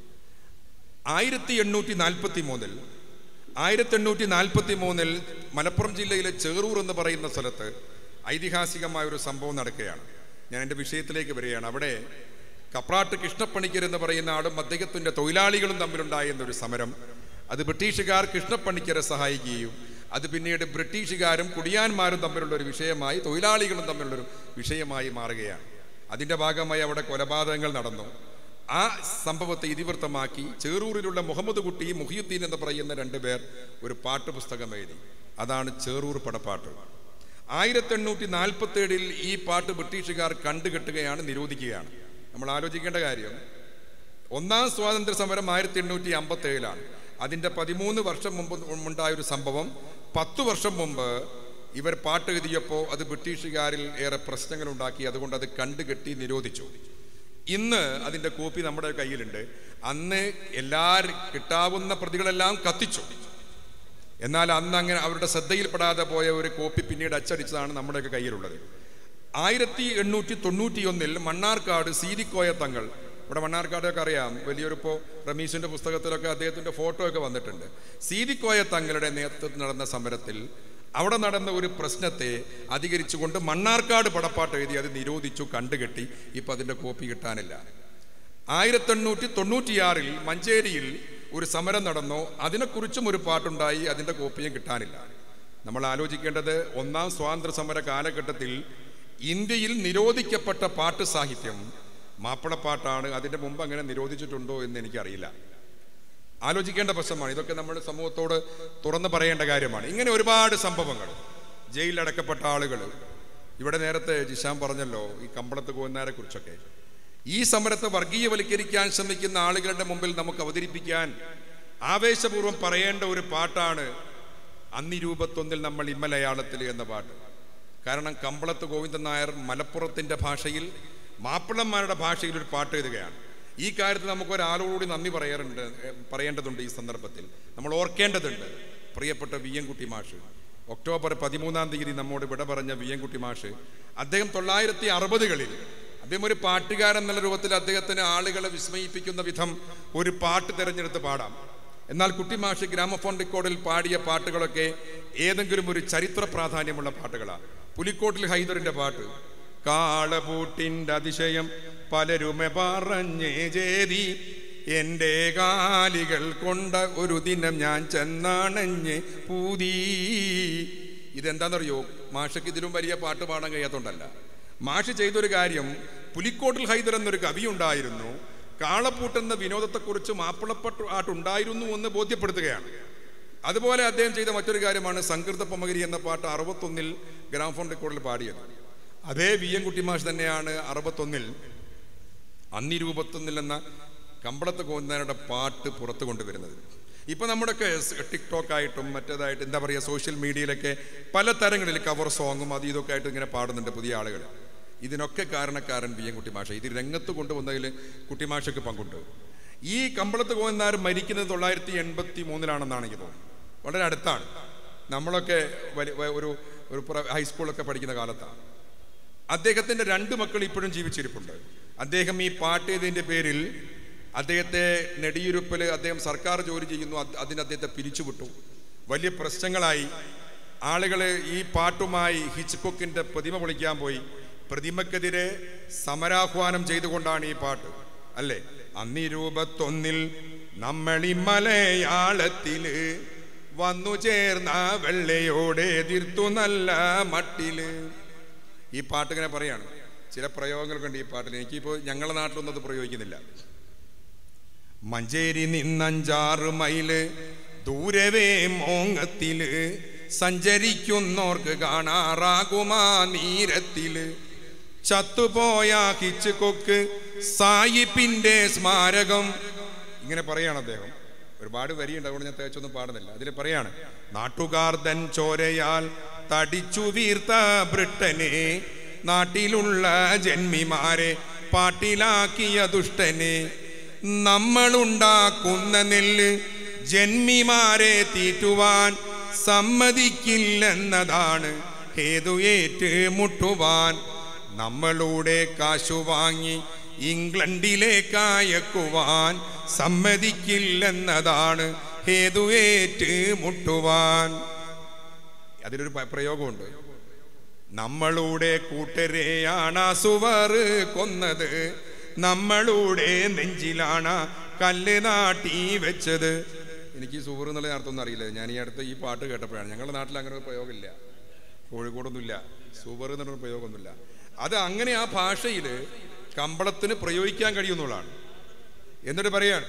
ആയിരത്തി എണ്ണൂറ്റി നാൽപ്പത്തി മൂന്നിൽ ആയിരത്തി എണ്ണൂറ്റി നാൽപ്പത്തി മൂന്നിൽ മലപ്പുറം ജില്ലയിലെ ചേറൂർ എന്ന് പറയുന്ന സ്ഥലത്ത് ഐതിഹാസികമായ ഒരു സംഭവം നടക്കുകയാണ് ഞാൻ എൻ്റെ വിഷയത്തിലേക്ക് വരികയാണ് അവിടെ കപ്രാട്ട് കൃഷ്ണപ്പണിക്കർ എന്ന് പറയുന്ന ആളും അദ്ദേഹത്തിൻ്റെ തൊഴിലാളികളും തമ്മിലുണ്ടായിരുന്ന ഒരു സമരം അത് ബ്രിട്ടീഷുകാർ കൃഷ്ണപ്പണിക്കരെ സഹായിക്കുകയും അത് പിന്നീട് ബ്രിട്ടീഷുകാരും കുടിയാന്മാരും തമ്മിലുള്ള ഒരു വിഷയമായി തൊഴിലാളികളും തമ്മിലുള്ളൊരു വിഷയമായി മാറുകയാണ് അതിൻ്റെ ഭാഗമായി അവിടെ കൊലപാതകങ്ങൾ നടന്നു ആ സംഭവത്തെ ഇതിവൃത്തമാക്കി ചേറൂരിലുള്ള മുഹമ്മദ് കുട്ടി മുഹിയുദ്ദീൻ എന്ന് പറയുന്ന രണ്ടുപേർ ഒരു പാട്ട് പുസ്തകം എഴുതി അതാണ് ചേറൂർ പടപ്പാട്ട് ആയിരത്തി എണ്ണൂറ്റി നാൽപ്പത്തി ഏഴിൽ ഈ പാട്ട് ബ്രിട്ടീഷുകാർ കണ്ടുകെട്ടുകയാണ് നിരോധിക്കുകയാണ് നമ്മൾ ആലോചിക്കേണ്ട കാര്യം ഒന്നാം സ്വാതന്ത്ര്യ സമരം ആയിരത്തി എണ്ണൂറ്റി അമ്പത്തി ഏഴിലാണ് അതിൻ്റെ പതിമൂന്ന് വർഷം മുമ്പ് ഉണ്ടായ ഒരു സംഭവം പത്തു വർഷം മുമ്പ് ഇവർ പാട്ട് എഴുതിയപ്പോൾ അത് ബ്രിട്ടീഷുകാരിൽ ഏറെ പ്രശ്നങ്ങൾ ഉണ്ടാക്കി അതുകൊണ്ട് അത് കണ്ടുകെട്ടി നിരോധിച്ചു ഇന്ന് അതിൻ്റെ കോപ്പി നമ്മുടെ കയ്യിലുണ്ട് അന്ന് എല്ലാ കിട്ടാവുന്ന പ്രതികളെല്ലാം കത്തിച്ചു എന്നാൽ അന്ന് അങ്ങനെ അവരുടെ ശ്രദ്ധയിൽപ്പെടാതെ പോയ ഒരു കോപ്പി പിന്നീട് അച്ചടിച്ചതാണ് നമ്മുടെയൊക്കെ കയ്യിലുള്ളത് ആയിരത്തി എണ്ണൂറ്റി തൊണ്ണൂറ്റിയൊന്നിൽ മണ്ണാർക്കാട് സീതിക്കോയ തങ്ങൾ ഇവിടെ മണ്ണാർക്കാടൊക്കെ അറിയാം വലിയൊരു ഇപ്പോൾ റമീഷിൻ്റെ പുസ്തകത്തിലൊക്കെ അദ്ദേഹത്തിൻ്റെ ഫോട്ടോ ഒക്കെ വന്നിട്ടുണ്ട് സീതിക്കോയ തങ്ങളുടെ നേതൃത്വത്തിൽ നടന്ന സമരത്തിൽ അവിടെ നടന്ന ഒരു പ്രശ്നത്തെ അധികരിച്ചുകൊണ്ട് മണ്ണാർക്കാട് പടപ്പാട്ട് എഴുതി അത് നിരോധിച്ചു കണ്ടുകെട്ടി ഇപ്പം അതിൻ്റെ കോപ്പി കിട്ടാനില്ല ആയിരത്തി എണ്ണൂറ്റി തൊണ്ണൂറ്റിയാറിൽ മഞ്ചേരിയിൽ ഒരു സമരം നടന്നു അതിനെക്കുറിച്ചും ഒരു പാട്ടുണ്ടായി അതിൻ്റെ കോപ്പിയും കിട്ടാനില്ല നമ്മൾ ആലോചിക്കേണ്ടത് ഒന്നാം സ്വാതന്ത്ര്യ സമര കാലഘട്ടത്തിൽ ഇന്ത്യയിൽ നിരോധിക്കപ്പെട്ട പാട്ട് സാഹിത്യം മാപ്പിളപ്പാട്ടാണ് അതിൻ്റെ മുമ്പ് അങ്ങനെ നിരോധിച്ചിട്ടുണ്ടോ എന്ന് എനിക്കറിയില്ല ആലോചിക്കേണ്ട പ്രശ്നമാണ് ഇതൊക്കെ നമ്മുടെ സമൂഹത്തോട് തുറന്നു പറയേണ്ട കാര്യമാണ് ഇങ്ങനെ ഒരുപാട് സംഭവങ്ങൾ ജയിലിലടക്കപ്പെട്ട ആളുകൾ ഇവിടെ നേരത്തെ ജിഷാൻ പറഞ്ഞല്ലോ ഈ കമ്പളത്ത് കോന്നാരെ കുറിച്ചൊക്കെ ഈ സമരത്തെ വർഗീയവൽക്കരിക്കാൻ ശ്രമിക്കുന്ന ആളുകളുടെ മുമ്പിൽ നമുക്ക് അവതരിപ്പിക്കാൻ ആവേശപൂർവ്വം പറയേണ്ട ഒരു പാട്ടാണ് അന്നി രൂപത്തൊന്നിൽ നമ്മൾ ഇമ്മലയാളത്തിൽ എന്ന പാട്ട് കാരണം കമ്പളത്ത് ഗോവിന്ദൻ നായർ മലപ്പുറത്തിൻ്റെ ഭാഷയിൽ മാപ്പിളന്മാരുടെ ഭാഷയിൽ ഒരു പാട്ട് എഴുതുകയാണ് ഈ കാര്യത്തിൽ നമുക്ക് ഒരാളോടുകൂടി നന്ദി പറയാറുണ്ട് ഏ, പറയേണ്ടതുണ്ട് ഈ സന്ദർഭത്തിൽ നമ്മൾ ഓർക്കേണ്ടതുണ്ട് പ്രിയപ്പെട്ട വി എൻ കുട്ടി മാഷ് ഒക്ടോബർ പതിമൂന്നാം തീയതി നമ്മോട് വിട പറഞ്ഞ വി എൻ കുട്ടി മാഷ് അദ്ദേഹം തൊള്ളായിരത്തി അറുപതുകളിൽ അദ്ദേഹം ഒരു പാട്ടുകാരൻ എന്നുള്ള രൂപത്തിൽ അദ്ദേഹത്തിന് ആളുകളെ വിസ്മയിപ്പിക്കുന്ന വിധം ഒരു പാട്ട് തിരഞ്ഞെടുത്ത് പാടാം എന്നാൽ കുട്ടിമാഷ് ഗ്രാമഫോൺ റെക്കോർഡിൽ പാടിയ പാട്ടുകളൊക്കെ ഏതെങ്കിലും ഒരു ചരിത്ര പ്രാധാന്യമുള്ള പാട്ടുകളാണ് പുലിക്കോട്ടിൽ ഹൈദറിന്റെ പാട്ട് കാളപൂട്ടിൻ്റെ അതിശയം പലരുമെ പറഞ്ഞേ ചേതി എൻ്റെ കാലികൾ കൊണ്ട ഒരു ദിനം ഞാൻ ചെന്നാണഞ്ഞ് പൂതി ഇതെന്താണെന്നറിയോ മാഷക്ക് ഇതിലും വലിയ പാട്ട് പാടാൻ കഴിയാത്തതുകൊണ്ടല്ല മാഷ് ചെയ്തൊരു കാര്യം പുലിക്കോട്ടിൽ ഹൈദർ എന്നൊരു കവി ഉണ്ടായിരുന്നു കാളപ്പൂട്ടെന്ന വിനോദത്തെക്കുറിച്ച് മാപ്പിളപ്പട്ട് ആട്ടുണ്ടായിരുന്നു എന്ന് ബോധ്യപ്പെടുത്തുകയാണ് അതുപോലെ അദ്ദേഹം ചെയ്ത മറ്റൊരു കാര്യമാണ് സംകൃത പൊമഗരി എന്ന പാട്ട് അറുപത്തൊന്നിൽ ഗ്രാമഫോൺ റെക്കോർഡിൽ പാടിയത് അതേ വി എം കുട്ടിമാഷ് തന്നെയാണ് അറുപത്തൊന്നിൽ അന്നിരൂപത്തൊന്നിൽ എന്ന കമ്പളത്ത് കോന്നാരുടെ പാട്ട് പുറത്തു കൊണ്ടുവരുന്നത് ഇപ്പൊ നമ്മുടെയൊക്കെ ടിക്ടോക്ക് ആയിട്ടും മറ്റേതായിട്ട് എന്താ പറയുക സോഷ്യൽ മീഡിയയിലൊക്കെ പല തരങ്ങളിൽ കവർ സോങ്ങും അത് ഇതൊക്കെ ആയിട്ട് ഇങ്ങനെ പാടുന്നുണ്ട് പുതിയ ആളുകൾ ഇതിനൊക്കെ കാരണക്കാരൻ വി എം കുട്ടിമാഷ ഇത് രംഗത്ത് കൊണ്ടുവന്നതിൽ കുട്ടിമാഷയ്ക്ക് പങ്കുണ്ട് ഈ കമ്പളത്ത് കോന്നാർ മരിക്കുന്നത് തൊള്ളായിരത്തി എൺപത്തി മൂന്നിലാണെന്നാണ് എനിക്ക് തോന്നുന്നത് വളരെ അടുത്താണ് നമ്മളൊക്കെ വലിയ ഒരു ഒരു പ്ര- ഹൈസ്കൂളൊക്കെ പഠിക്കുന്ന കാലത്താണ് അദ്ദേഹത്തിന്റെ രണ്ട് മക്കൾ ഇപ്പോഴും ജീവിച്ചിരിപ്പുണ്ട് അദ്ദേഹം ഈ പാട്ട് ചെയ്തതിന്റെ പേരിൽ അദ്ദേഹത്തെ നെടിയുരുപ്പിൽ അദ്ദേഹം സർക്കാർ ജോലി ചെയ്യുന്നു അത് അതിന് അദ്ദേഹത്തെ പിരിച്ചുവിട്ടു വലിയ പ്രശ്നങ്ങളായി ആളുകൾ ഈ പാട്ടുമായി ഹിച്ച്കൊക്കിന്റെ പ്രതിമ പൊളിക്കാൻ പോയി പ്രതിമക്കെതിരെ സമരാഹ്വാനം ചെയ്തുകൊണ്ടാണ് ഈ പാട്ട് അല്ലേ അന്നിരൂപത്തൊന്നിൽ നമ്മളി മലയാളത്തില് വന്നു ചേർന്ന വെള്ളയോടെ എതിർത്തു നല്ല മട്ടില് ഈ പാട്ട് ഇങ്ങനെ പറയാണ് ചില പ്രയോഗങ്ങളൊക്കെ ഉണ്ട് ഈ പാട്ടിൽ എനിക്കിപ്പോൾ ഞങ്ങളുടെ നാട്ടിലൊന്നും അത് പ്രയോഗിക്കുന്നില്ല മഞ്ചേരി നിന്നഞ്ചാറ് മൈല് ദൂരവേ മോങ്ങത്തില് സഞ്ചരിക്കുന്നോർക്ക് കാണാറാകുമാ നീരത്തില് ചത്തുപോയ ഹിച്ചുകൊക്ക് സായിപ്പിന്റെ സ്മാരകം ഇങ്ങനെ പറയാണ് അദ്ദേഹം ഒരുപാട് വരിയുണ്ട് അതുകൊണ്ട് ഞാൻ തേച്ചൊന്നും പാടുന്നില്ല അതിൽ പറയാണ് നാട്ടുകാർ തൻ ചോരയാൽ തടിച്ചു വീർത്ത ബ്രിട്ടനെ നാട്ടിലുള്ള ജന്മിമാരെ പാട്ടിലാക്കിയ ദുഷ്ടനെ നമ്മളുണ്ടാക്കുന്ന നെല്ല് ജന്മിമാരെ തീറ്റുവാൻ സമ്മതിക്കില്ലെന്നതാണ് ഹേതു ഏറ്റ് മുട്ടുവാൻ നമ്മളുടെ കാശു വാങ്ങി ഇംഗ്ലണ്ടിലേക്ക് അയക്കുവാൻ സമ്മതിക്കില്ലെന്നതാണ് ഹേതു ഏറ്റ് മുട്ടുവാൻ അതിലൊരു പ- പ്രയോഗമുണ്ട് നമ്മളുടെ കൂട്ടരെയാണ് സുവർ കൊന്നത് നമ്മളുടെ നെഞ്ചിലാണ് കല്ല് നാട്ടി വെച്ചത് എനിക്ക് ഈ സുവർ എന്നുള്ള അർത്ഥമൊന്നും അറിയില്ല ഞാൻ ഈ അടുത്ത് ഈ പാട്ട് കേട്ടപ്പോഴാണ് ഞങ്ങളുടെ നാട്ടിൽ അങ്ങനെ ഒരു പ്രയോഗമില്ല കോഴിക്കോടൊന്നുമില്ല സൂപ്പർ എന്നൊരു പ്രയോഗമൊന്നുമില്ല അത് അങ്ങനെ ആ ഭാഷയിൽ കമ്പളത്തിന് പ്രയോഗിക്കാൻ കഴിയുന്നുള്ളതാണ് എന്നിട്ട് പറയാണ്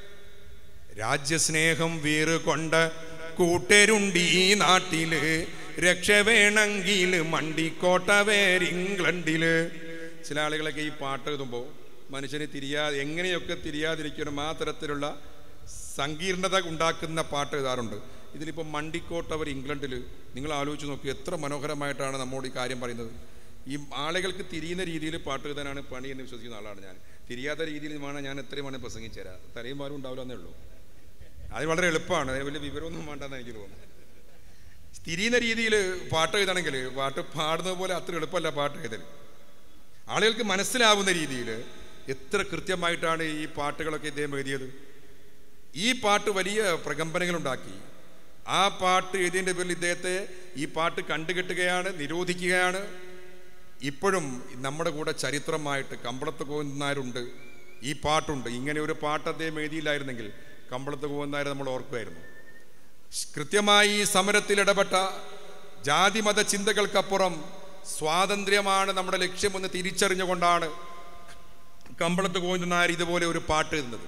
രാജ്യസ്നേഹം വീറ് കൊണ്ട് കൂട്ടരുണ്ട് ഈ നാട്ടില് രക്ഷ വേണമെങ്കിൽ മണ്ടിക്കോട്ട വേർ ഇംഗ്ലണ്ടില് ചില ആളുകളൊക്കെ ഈ പാട്ട് എഴുതുമ്പോൾ മനുഷ്യന് തിരിയാതെ എങ്ങനെയൊക്കെ തിരിയാതിരിക്കണം ആ തരത്തിലുള്ള സങ്കീർണത ഉണ്ടാക്കുന്ന പാട്ട് എഴുതാറുണ്ട് ഇതിലിപ്പോൾ മണ്ടിക്കോട്ടവർ ഇംഗ്ലണ്ടിൽ നിങ്ങൾ ആലോചിച്ച് നോക്കി എത്ര മനോഹരമായിട്ടാണ് നമ്മോട് ഈ കാര്യം പറയുന്നത് ഈ ആളുകൾക്ക് തിരിയുന്ന രീതിയിൽ പാട്ട് എഴുതാനാണ് പണി എന്ന് വിശ്വസിക്കുന്ന ആളാണ് ഞാൻ തിരിയാത്ത രീതിയിൽ വേണം ഞാൻ എത്രയും വേണം പ്രസംഗിച്ചു തരാം തലയും പാലും ഉണ്ടാവില്ല എന്നേ ഉള്ളൂ അത് വളരെ എളുപ്പമാണ് അതിന് വലിയ വിവരമൊന്നും വേണ്ടെന്ന് എനിക്ക് തോന്നുന്നു തിരിയുന്ന രീതിയിൽ പാട്ട് എഴുതണമെങ്കിൽ പാട്ട് പാടുന്നത് പോലെ അത്ര എളുപ്പമല്ല പാട്ട് എഴുതൽ ആളുകൾക്ക് മനസ്സിലാവുന്ന രീതിയിൽ എത്ര കൃത്യമായിട്ടാണ് ഈ പാട്ടുകളൊക്കെ ഇദ്ദേഹം എഴുതിയത് ഈ പാട്ട് വലിയ പ്രകമ്പനങ്ങളുണ്ടാക്കി ആ പാട്ട് എഴുതിയതിൻ്റെ പേരിൽ ഇദ്ദേഹത്തെ ഈ പാട്ട് കണ്ടുകെട്ടുകയാണ് നിരോധിക്കുകയാണ് ഇപ്പോഴും നമ്മുടെ കൂടെ ചരിത്രമായിട്ട് കമ്പളത്ത് കോന്നാരുണ്ട് ഈ പാട്ടുണ്ട് ഇങ്ങനെ ഒരു പാട്ട് അദ്ദേഹം എഴുതിയില്ലായിരുന്നെങ്കിൽ കമ്പളത്ത് കോന്നാർ നമ്മൾ ഓർക്കുമായിരുന്നു കൃത്യമായി ഈ സമരത്തിൽ ഇടപെട്ട ജാതിമത ചിന്തകൾക്കപ്പുറം സ്വാതന്ത്ര്യമാണ് നമ്മുടെ ലക്ഷ്യമെന്ന് തിരിച്ചറിഞ്ഞുകൊണ്ടാണ് കമ്പളത്ത് കോന്നാർ ഇതുപോലെ ഒരു പാട്ട് എഴുതുന്നത്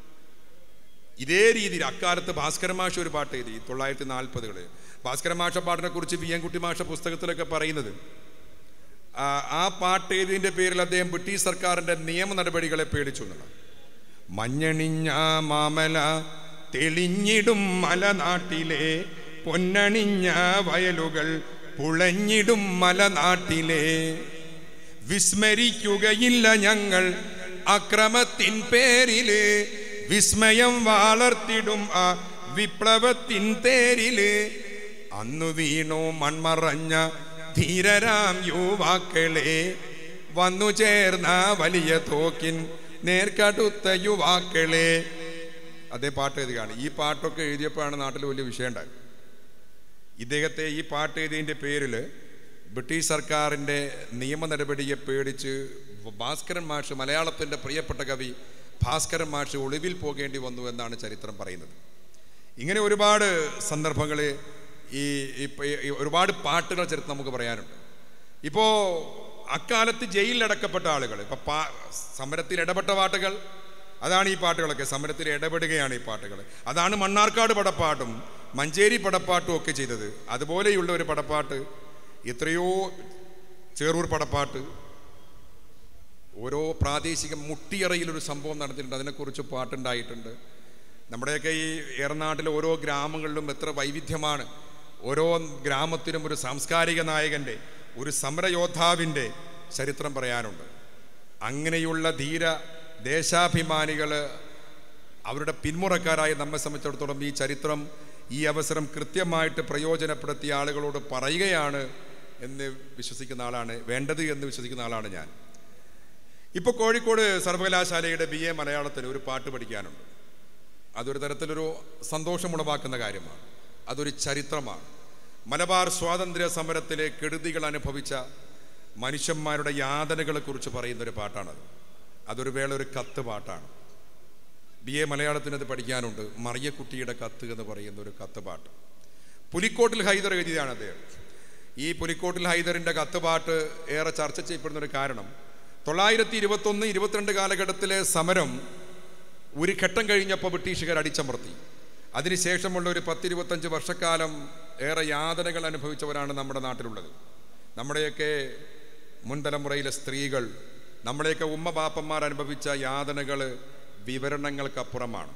ഇതേ രീതിയിൽ അക്കാലത്ത് ഭാസ്കരൻ മാഷ ഒരു പാട്ട് എഴുതി തൊള്ളായിരത്തി നാൽപ്പതുകളിൽ ഭാസ്കരൻ മാഷ പാട്ടിനെ കുറിച്ച് വി എൻ കുട്ടി മാഷ പുസ്തകത്തിലൊക്കെ പറയുന്നത് ആ, ആ പാട്ട് എഴുതിയതിൻ്റെ പേരിൽ അദ്ദേഹം ബ്രിട്ടീഷ് സർക്കാരിൻ്റെ നിയമ നടപടികളെ പേടിച്ചു എന്നുള്ളത് മഞ്ഞണിഞ്ഞ മാമല തെളിഞ്ഞിടും മലനാട്ടിലെ പൊന്നണിഞ്ഞ വയലുകൾ പുളഞ്ഞിടും മലനാട്ടിലെ വിസ്മരിക്കുകയില്ല ഞങ്ങൾ അക്രമത്തിൻ പേരില് വിസ്മയം വളർത്തിടും ആ വിപ്ലവത്തിൻ തേരില് അന്നു വീണു മൺമറഞ്ഞ ധീരരാം യുവാക്കളെ വന്നു ചേർന്ന വലിയ തോക്കിൻ നേർക്കടുത്ത യുവാക്കളെ അതേ പാട്ട് എഴുതുകയാണ് ഈ പാട്ടൊക്കെ എഴുതിയപ്പോഴാണ് നാട്ടിൽ വലിയ വിഷയം ഉണ്ടായത് ഇദ്ദേഹത്തെ ഈ പാട്ട് എഴുതിയതിൻ്റെ പേരിൽ ബ്രിട്ടീഷ് സർക്കാരിൻ്റെ നിയമ നടപടിയെ പേടിച്ച് ഭാസ്കരൻ മാഷ് മലയാളത്തിൻ്റെ പ്രിയപ്പെട്ട കവി ഭാസ്കരൻ മാഷ് ഒളിവിൽ പോകേണ്ടി വന്നു എന്നാണ് ചരിത്രം പറയുന്നത് ഇങ്ങനെ ഒരുപാട് സന്ദർഭങ്ങൾ ഈ ഇപ്പ- ഈ ഒരുപാട് പാട്ടുകൾ ചരിത്രം നമുക്ക് പറയാനുണ്ട് ഇപ്പോൾ അക്കാലത്ത് ജയിലിലടക്കപ്പെട്ട ആളുകൾ ഇപ്പം പാ സമരത്തിൽ ഇടപെട്ട പാട്ടുകൾ അതാണ് ഈ പാട്ടുകളൊക്കെ സമരത്തിൽ ഇടപെടുകയാണ് ഈ പാട്ടുകൾ അതാണ് മണ്ണാർക്കാട് പടപ്പാട്ടും മഞ്ചേരി പടപ്പാട്ടും ഒക്കെ ചെയ്തത് അതുപോലെയുള്ള ഒരു പടപ്പാട്ട് എത്രയോ ചേറൂർ പടപ്പാട്ട് ഓരോ പ്രാദേശിക മുട്ടിയറയിൽ ഒരു സംഭവം നടത്തിയിട്ടുണ്ട് അതിനെക്കുറിച്ച് പാട്ടുണ്ടായിട്ടുണ്ട് നമ്മുടെയൊക്കെ ഈ ഏറനാട്ടിലെ ഓരോ ഗ്രാമങ്ങളിലും എത്ര വൈവിധ്യമാണ് ഓരോ ഗ്രാമത്തിനും ഒരു സാംസ്കാരിക നായകൻ്റെ ഒരു സമരയോദ്ധാവിൻ്റെ ചരിത്രം പറയാനുണ്ട് അങ്ങനെയുള്ള ധീര ദേശാഭിമാനികൾ അവരുടെ പിന്മുറക്കാരായ നമ്മെ സംബന്ധിച്ചിടത്തോളം ഈ ചരിത്രം ഈ അവസരം കൃത്യമായിട്ട് പ്രയോജനപ്പെടുത്തിയ ആളുകളോട് പറയുകയാണ് എന്ന് വിശ്വസിക്കുന്ന ആളാണ് വേണ്ടത് എന്ന് വിശ്വസിക്കുന്ന ആളാണ് ഞാൻ ഇപ്പോൾ കോഴിക്കോട് സർവകലാശാലയുടെ ബി എ മലയാളത്തിന് ഒരു പാട്ട് പഠിക്കാനുണ്ട് അതൊരു തരത്തിലൊരു സന്തോഷമുളവാക്കുന്ന കാര്യമാണ് അതൊരു ചരിത്രമാണ് മലബാർ സ്വാതന്ത്ര്യ സമരത്തിലെ കെടുതികൾ അനുഭവിച്ച മനുഷ്യന്മാരുടെ യാതനകളെക്കുറിച്ച് പറയുന്ന ഒരു പാട്ടാണത് അതൊരു വേള ഒരു കത്ത് പാട്ടാണ് ബി എ മലയാളത്തിന് അത് പഠിക്കാനുണ്ട് മറിയക്കുട്ടിയുടെ കത്ത് എന്ന് പറയുന്ന ഒരു കത്ത് പാട്ട് പുലിക്കോട്ടിൽ ഹൈദർ എഴുതിയതാണ് അദ്ദേഹം ഈ പുലിക്കോട്ടിൽ ഹൈദറിൻ്റെ കത്ത് പാട്ട് ഏറെ ചർച്ച ചെയ്യപ്പെടുന്ന ഒരു കാരണം തൊള്ളായിരത്തി ഇരുപത്തൊന്ന് ഇരുപത്തിരണ്ട് കാലഘട്ടത്തിലെ സമരം ഒരു ഘട്ടം കഴിഞ്ഞപ്പോൾ ബ്രിട്ടീഷുകാർ അടിച്ചമർത്തി അതിനുശേഷമുള്ള ഒരു പത്തിരുപത്തഞ്ച് വർഷക്കാലം ഏറെ യാതനകൾ അനുഭവിച്ചവരാണ് നമ്മുടെ നാട്ടിലുള്ളത് നമ്മുടെയൊക്കെ മുൻതലമുറയിലെ സ്ത്രീകൾ നമ്മുടെയൊക്കെ ഉമ്മ ബാപ്പന്മാർ അനുഭവിച്ച യാതനകൾ വിവരണങ്ങൾക്കപ്പുറമാണ്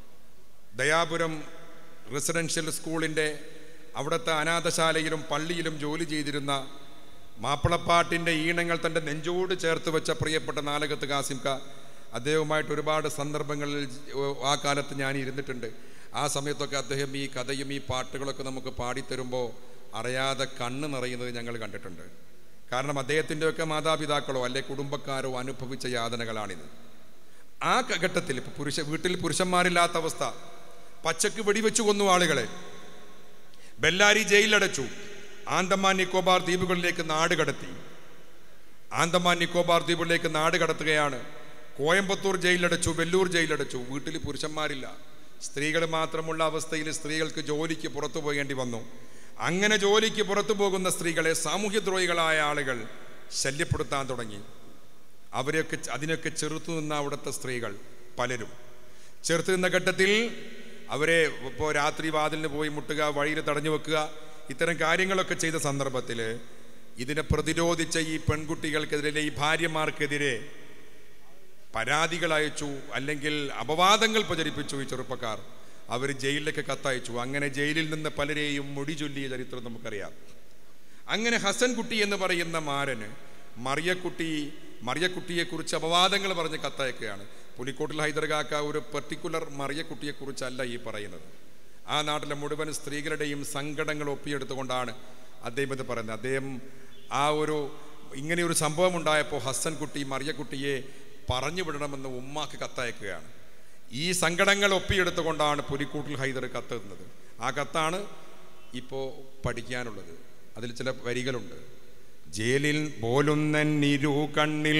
ദയാപുരം റെസിഡൻഷ്യൽ സ്കൂളിൻ്റെ അവിടുത്തെ അനാഥശാലയിലും പള്ളിയിലും ജോലി ചെയ്തിരുന്ന മാപ്പിളപ്പാട്ടിൻ്റെ ഈണങ്ങൾ തൻ്റെ നെഞ്ചോട് ചേർത്ത് വെച്ച പ്രിയപ്പെട്ട നാലകത്ത് കാസിംക അദ്ദേഹവുമായിട്ട് ഒരുപാട് സന്ദർഭങ്ങളിൽ ആ കാലത്ത് ഞാൻ ഇരുന്നിട്ടുണ്ട് ആ സമയത്തൊക്കെ അദ്ദേഹം ഈ കഥയും ഈ പാട്ടുകളൊക്കെ നമുക്ക് പാടിത്തരുമ്പോൾ അറിയാതെ കണ്ണ് നിറയുന്നത് ഞങ്ങൾ കണ്ടിട്ടുണ്ട് കാരണം അദ്ദേഹത്തിൻ്റെയൊക്കെ മാതാപിതാക്കളോ അല്ലെ കുടുംബക്കാരോ അനുഭവിച്ച യാതനകളാണിത് ആ ഘട്ടത്തിൽ ഇപ്പൊ പുരുഷ വീട്ടിൽ പുരുഷന്മാരില്ലാത്ത അവസ്ഥ പച്ചക്ക് വെടിവെച്ചു കൊന്നു ആളുകളെ ബെല്ലാരി ജയിലിലടച്ചു ആന്തമാൻ നിക്കോബാർ ദ്വീപുകളിലേക്ക് നാട് കടത്തി ആന്തമാൻ നിക്കോബാർ ദ്വീപുകളിലേക്ക് നാട് കടത്തുകയാണ് കോയമ്പത്തൂർ ജയിലിലടച്ചു വെല്ലൂർ ജയിലിലടച്ചു വീട്ടിൽ പുരുഷന്മാരില്ല സ്ത്രീകൾ മാത്രമുള്ള അവസ്ഥയിൽ സ്ത്രീകൾക്ക് ജോലിക്ക് പുറത്തു പോകേണ്ടി വന്നു അങ്ങനെ ജോലിക്ക് പുറത്തു പോകുന്ന സ്ത്രീകളെ സാമൂഹ്യദ്രോഹികളായ ആളുകൾ ശല്യപ്പെടുത്താൻ തുടങ്ങി അവരെയൊക്കെ അതിനൊക്കെ ചെറുത്തു നിന്ന അവിടുത്തെ സ്ത്രീകൾ പലരും ചെറുത്തു നിന്ന ഘട്ടത്തിൽ അവരെ ഇപ്പോൾ രാത്രി വാതിലിന് പോയി മുട്ടുക വഴിയിൽ തടഞ്ഞു വെക്കുക ഇത്തരം കാര്യങ്ങളൊക്കെ ചെയ്ത സന്ദർഭത്തിൽ ഇതിനെ പ്രതിരോധിച്ച ഈ പെൺകുട്ടികൾക്കെതിരെ ഈ ഭാര്യമാർക്കെതിരെ പരാതികൾ അയച്ചു അല്ലെങ്കിൽ അപവാദങ്ങൾ പ്രചരിപ്പിച്ചു ഈ ചെറുപ്പക്കാർ അവർ ജയിലിലേക്ക് കത്തയച്ചു അങ്ങനെ ജയിലിൽ നിന്ന് പലരെയും മുടി ചൊല്ലിയ ചരിത്രം നമുക്കറിയാം അങ്ങനെ ഹസൻകുട്ടി എന്ന് പറയുന്ന മാരന് മറിയക്കുട്ടി മറിയക്കുട്ടിയെക്കുറിച്ച് അപവാദങ്ങൾ പറഞ്ഞ് കത്തയക്കുകയാണ് പുലിക്കോട്ടിൽ ഹൈദർഗാക്ക ഒരു പെർട്ടിക്കുലർ മറിയക്കുട്ടിയെക്കുറിച്ചല്ല ഈ പറയുന്നത് ആ നാട്ടിലെ മുഴുവൻ സ്ത്രീകളുടെയും സങ്കടങ്ങൾ ഒപ്പിയെടുത്തുകൊണ്ടാണ് അദ്ദേഹം ഇത് പറയുന്നത് അദ്ദേഹം ആ ഒരു ഇങ്ങനെ ഒരു സംഭവം ഉണ്ടായപ്പോൾ ഹസൻകുട്ടി മറിയക്കുട്ടിയെ പറഞ്ഞു വിടണമെന്ന് ഉമ്മാക്ക് കത്തയക്കുകയാണ് ഈ സങ്കടങ്ങൾ ഒപ്പിയെടുത്തുകൊണ്ടാണ് പുലിക്കൂട്ടിൽ ഹൈദർ കത്തുന്നത് ആ കത്താണ് ഇപ്പോൾ പഠിക്കാനുള്ളത് അതിൽ ചില വരികളുണ്ട് ജയിലിൽ പോലുന്നിരു കണ്ണിൽ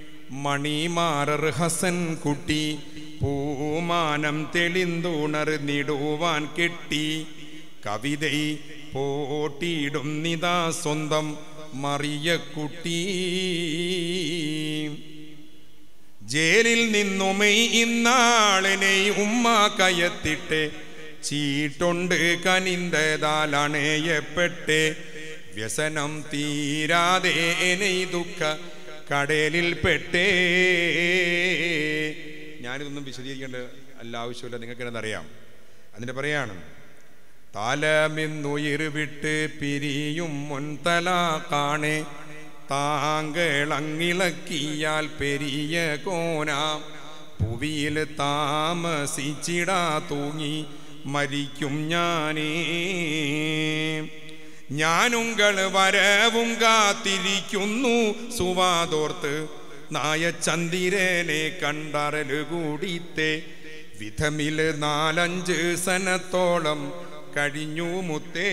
മണിമാറർ ഹസൻ കുട്ടി പൂമാനം തെളിന്തുണർന്നിടുവാൻ കെട്ടി കവിത പോട്ടിയിടും നിതാ സ്വന്തം മറിയക്കുട്ടി ജയിലിൽ നിന്നുമേ ഇന്നാളിനെ ഉമ്മ കയത്തിട്ട് ചീട്ടുണ്ട് കനിന്തതാലണയപ്പെട്ട് വ്യസനം തീരാതെ എന്നെ ദുഃഖ കടലിൽ പെട്ടേ ഞാനിതൊന്നും വിശദീകരിക്കേണ്ട അല്ല ആവശ്യമില്ല നിങ്ങൾക്ക് എന്നറിയാം അതിന് പറയാണ് താലമിന്നുയിർ വിട്ട് പിരിയും മുൻതല കാണേ താങ്കളങ്ങിളക്കിയാൽ പെരിയ കോനാം പുവിയിൽ താമസിച്ചിടാ തൂങ്ങി മരിക്കും ഞാനേ ഞാനുങ്കൾ വരവും കാത്തിരിക്കുന്നു സുവാതോർത്ത് നായചന്ദിരനെ കണ്ടറല് കൂടിത്തെ വിധമില് നാലഞ്ച് സനത്തോളം കഴിഞ്ഞു മുത്തേ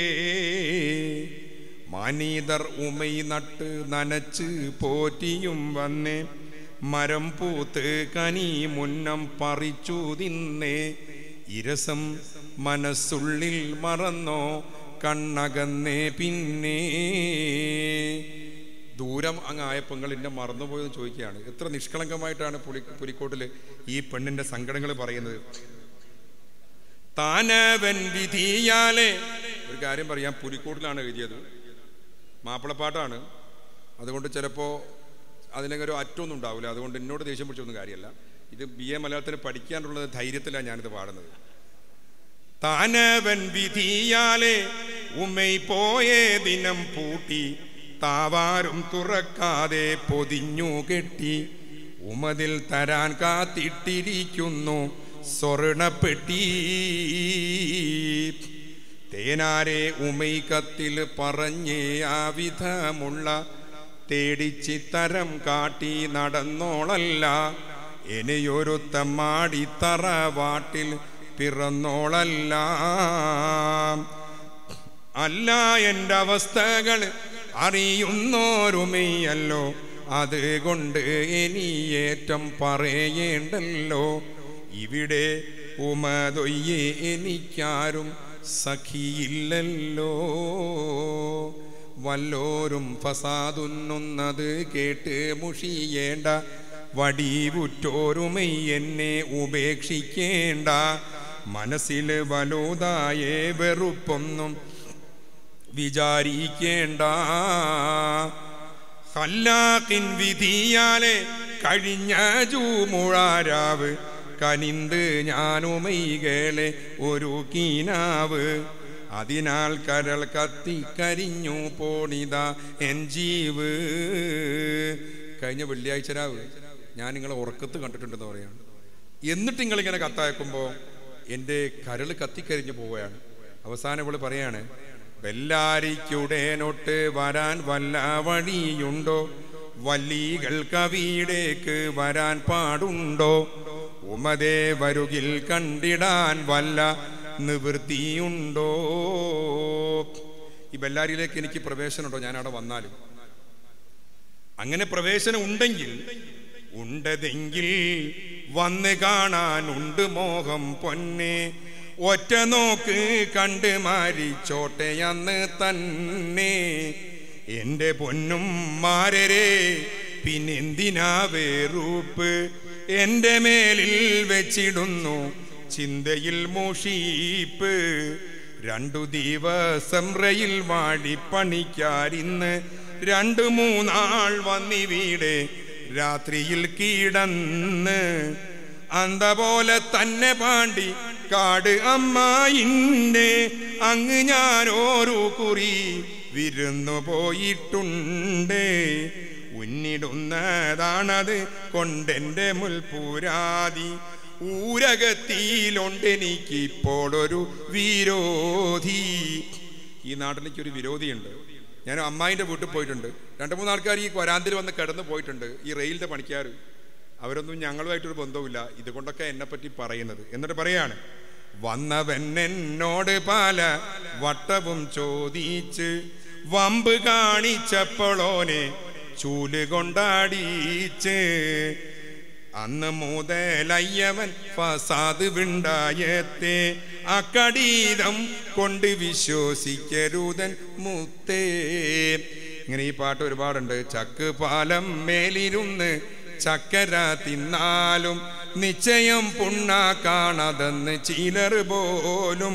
മാനീതർ ഉമൈ നട്ട് നനച്ച് പോറ്റിയും വന്നേ മരം പൂത്ത് കനി മുന്നം പറിച്ചു തിന്നേ ഇരസം മനസ്സുള്ളിൽ മറന്നോ കണ്ണകന്നേ പിന്നെ പൂരം അങ്ങ് ആയപ്പോൾ നിങ്ങൾ എന്നെ മറന്നുപോയെന്ന് ചോദിക്കുകയാണ് എത്ര നിഷ്കളങ്കമായിട്ടാണ് പുലി പുലിക്കോട്ടിൽ ഈ പെണ്ണിന്റെ സങ്കടങ്ങൾ പറയുന്നത് താനവൻ വിധിയാലെ ഒരു കാര്യം പറയാം പുലിക്കോട്ടിലാണ് എഴുതിയത് മാപ്പിളപ്പാട്ടാണ് അതുകൊണ്ട് ചിലപ്പോൾ അതിനൊക്കെ ഒരു അറ്റമൊന്നും ഉണ്ടാവില്ല അതുകൊണ്ട് എന്നോട് ദേഷ്യം പിടിച്ചൊന്നും കാര്യമല്ല ഇത് ബി എ മലയാളത്തിൽ പഠിക്കാനുള്ള ധൈര്യത്തിലാണ് ഞാനിത് പാടുന്നത് താനവൻ വിധിയാലെ ഉമ്മൈ പോയേ ദിനം പൂട്ടി താവാരും തുറക്കാതെ പൊതിഞ്ഞു കെട്ടി ഉമതിൽ തരാൻ കാത്തിട്ടിരിക്കുന്നു സ്വർണപ്പെട്ടി തേനാരെ ഉമൈ കത്തിൽ പറഞ്ഞേ ആ വിധമുള്ള തേടിച്ചിത്തരം കാട്ടി നടന്നോളല്ല എനെയൊരുത്തമ്മാടി തറവാട്ടിൽ പിറന്നോളല്ല അല്ല എൻ്റെ അവസ്ഥകൾ അറിയുന്നോരുമയല്ലോ അതുകൊണ്ട് ഇനിയേറ്റം പറയേണ്ടല്ലോ ഇവിടെ ഉമതൊയ്യെ എനിക്കാരും സഖിയില്ലല്ലോ വല്ലോരും ഫസാദുന്നുന്നത് കേട്ട് മുഷിയേണ്ട വടിവുറ്റോരുമൈ എന്നെ ഉപേക്ഷിക്കേണ്ട മനസ്സിൽ വലുതായേ വെറുപ്പൊന്നും വിചാരിക്കേണ്ട ഹല്ലാക്കിൻ വിധിയാലെ കഴിഞ്ഞ ജൂമുഴാരാവ് കനിന്ത് ഞാനുമൈകളെ ഒരു കീനാവ് അതിനാൽ കരൾ കത്തി കരിഞ്ഞു പോണിത എൻ ജീവ് കഴിഞ്ഞ വെള്ളിയാഴ്ച രാവ് ഞാൻ നിങ്ങളെ ഉറക്കത്ത് കണ്ടിട്ടുണ്ടെന്ന് പറയാണ് എന്നിട്ട് നിങ്ങളിങ്ങനെ കത്തയക്കുമ്പോൾ എൻ്റെ കരൾ കത്തിക്കരിഞ്ഞു പോവുകയാണ് അവസാനം ഇവള് പറയാണ് ബെല്ലാരിക്കുടേനൊട്ട് വരാൻ വല്ല വഴിയുണ്ടോ വല്ലികൾ കവിയിടേക്ക് വരാൻ പാടുണ്ടോ ഉമതേ വരുകിൽ കണ്ടിടാൻ വല്ല നിവൃത്തിയുണ്ടോ ഈ ബെല്ലാരിയിലേക്ക് എനിക്ക് പ്രവേശനമുണ്ടോ ഞാൻ അവിടെ വന്നാലും അങ്ങനെ പ്രവേശനം ഉണ്ടെങ്കിൽ ഉണ്ടതെങ്കിൽ വന്ന് കാണാനുണ്ട് മോഹം പൊന്നെ ഒറ്റ നോക്ക് കണ്ട് മാരിച്ചോട്ടെ അന്ന് തന്നെ എൻ്റെ പൊന്നും മാരരെ പിന്നെന്തിനാ വേറൂപ്പ് എൻ്റെ മേലിൽ വെച്ചിടുന്നു ചിന്തയിൽ മൂഷീപ്പ് രണ്ടു ദിവസം റയിൽ വാടി പണിക്കാരിന്ന് രണ്ടു മൂന്നാൾ വന്നിവിടെ രാത്രിയിൽ കീടന്ന് അന്ത പോലെ തന്നെ പാണ്ടി കാട് അമ്മായിൻ്റെ അങ്ങ് ഞാനോരു കുറി വിരുന്നു പോയിട്ടുണ്ട് ഉന്നിടുന്നതാണത് കൊണ്ടെൻ്റെ മുൽപൂരാതി ഊരകത്തിയിലുണ്ടെനിക്ക് ഇപ്പോൾ ഒരു വിരോധി ഈ നാട്ടിലേക്ക് ഒരു വിരോധിയുണ്ട് ഞാൻ അമ്മായിൻ്റെ വീട്ടിൽ പോയിട്ടുണ്ട് രണ്ട് മൂന്ന് ആൾക്കാർ ഈ വരാന്തിൽ വന്ന് കിടന്ന് പോയിട്ടുണ്ട് ഈ റെയിലിൻ്റെ പണിക്കാർ അവരൊന്നും ഞങ്ങളുമായിട്ടൊരു ബന്ധവുമില്ല ഇതുകൊണ്ടൊക്കെ എന്നെപ്പറ്റി പറയുന്നത് എന്നിട്ട് പറയാണ് വന്നവൻ എന്നോട് പല വട്ടവും ചോദിച്ച് വമ്പ് കാണിച്ചപ്പോളോനെ ചൂല് കൊണ്ടാടിച്ച് അന്ന് മുതലയ്യവൻ ഫസാദ് വിണ്ടായത്തെ അക്കടീതം കൊണ്ട് വിശ്വസിക്കരുതൻ മുത്തേ ഇങ്ങനെ ഈ പാട്ട് ഒരുപാടുണ്ട് ചക്ക് പാലം മേലിരുന്ന് ചക്കര തിന്നാലും നിശ്ചയം പുണ്ണ കാണാതെന്ന് ചിലർ പോലും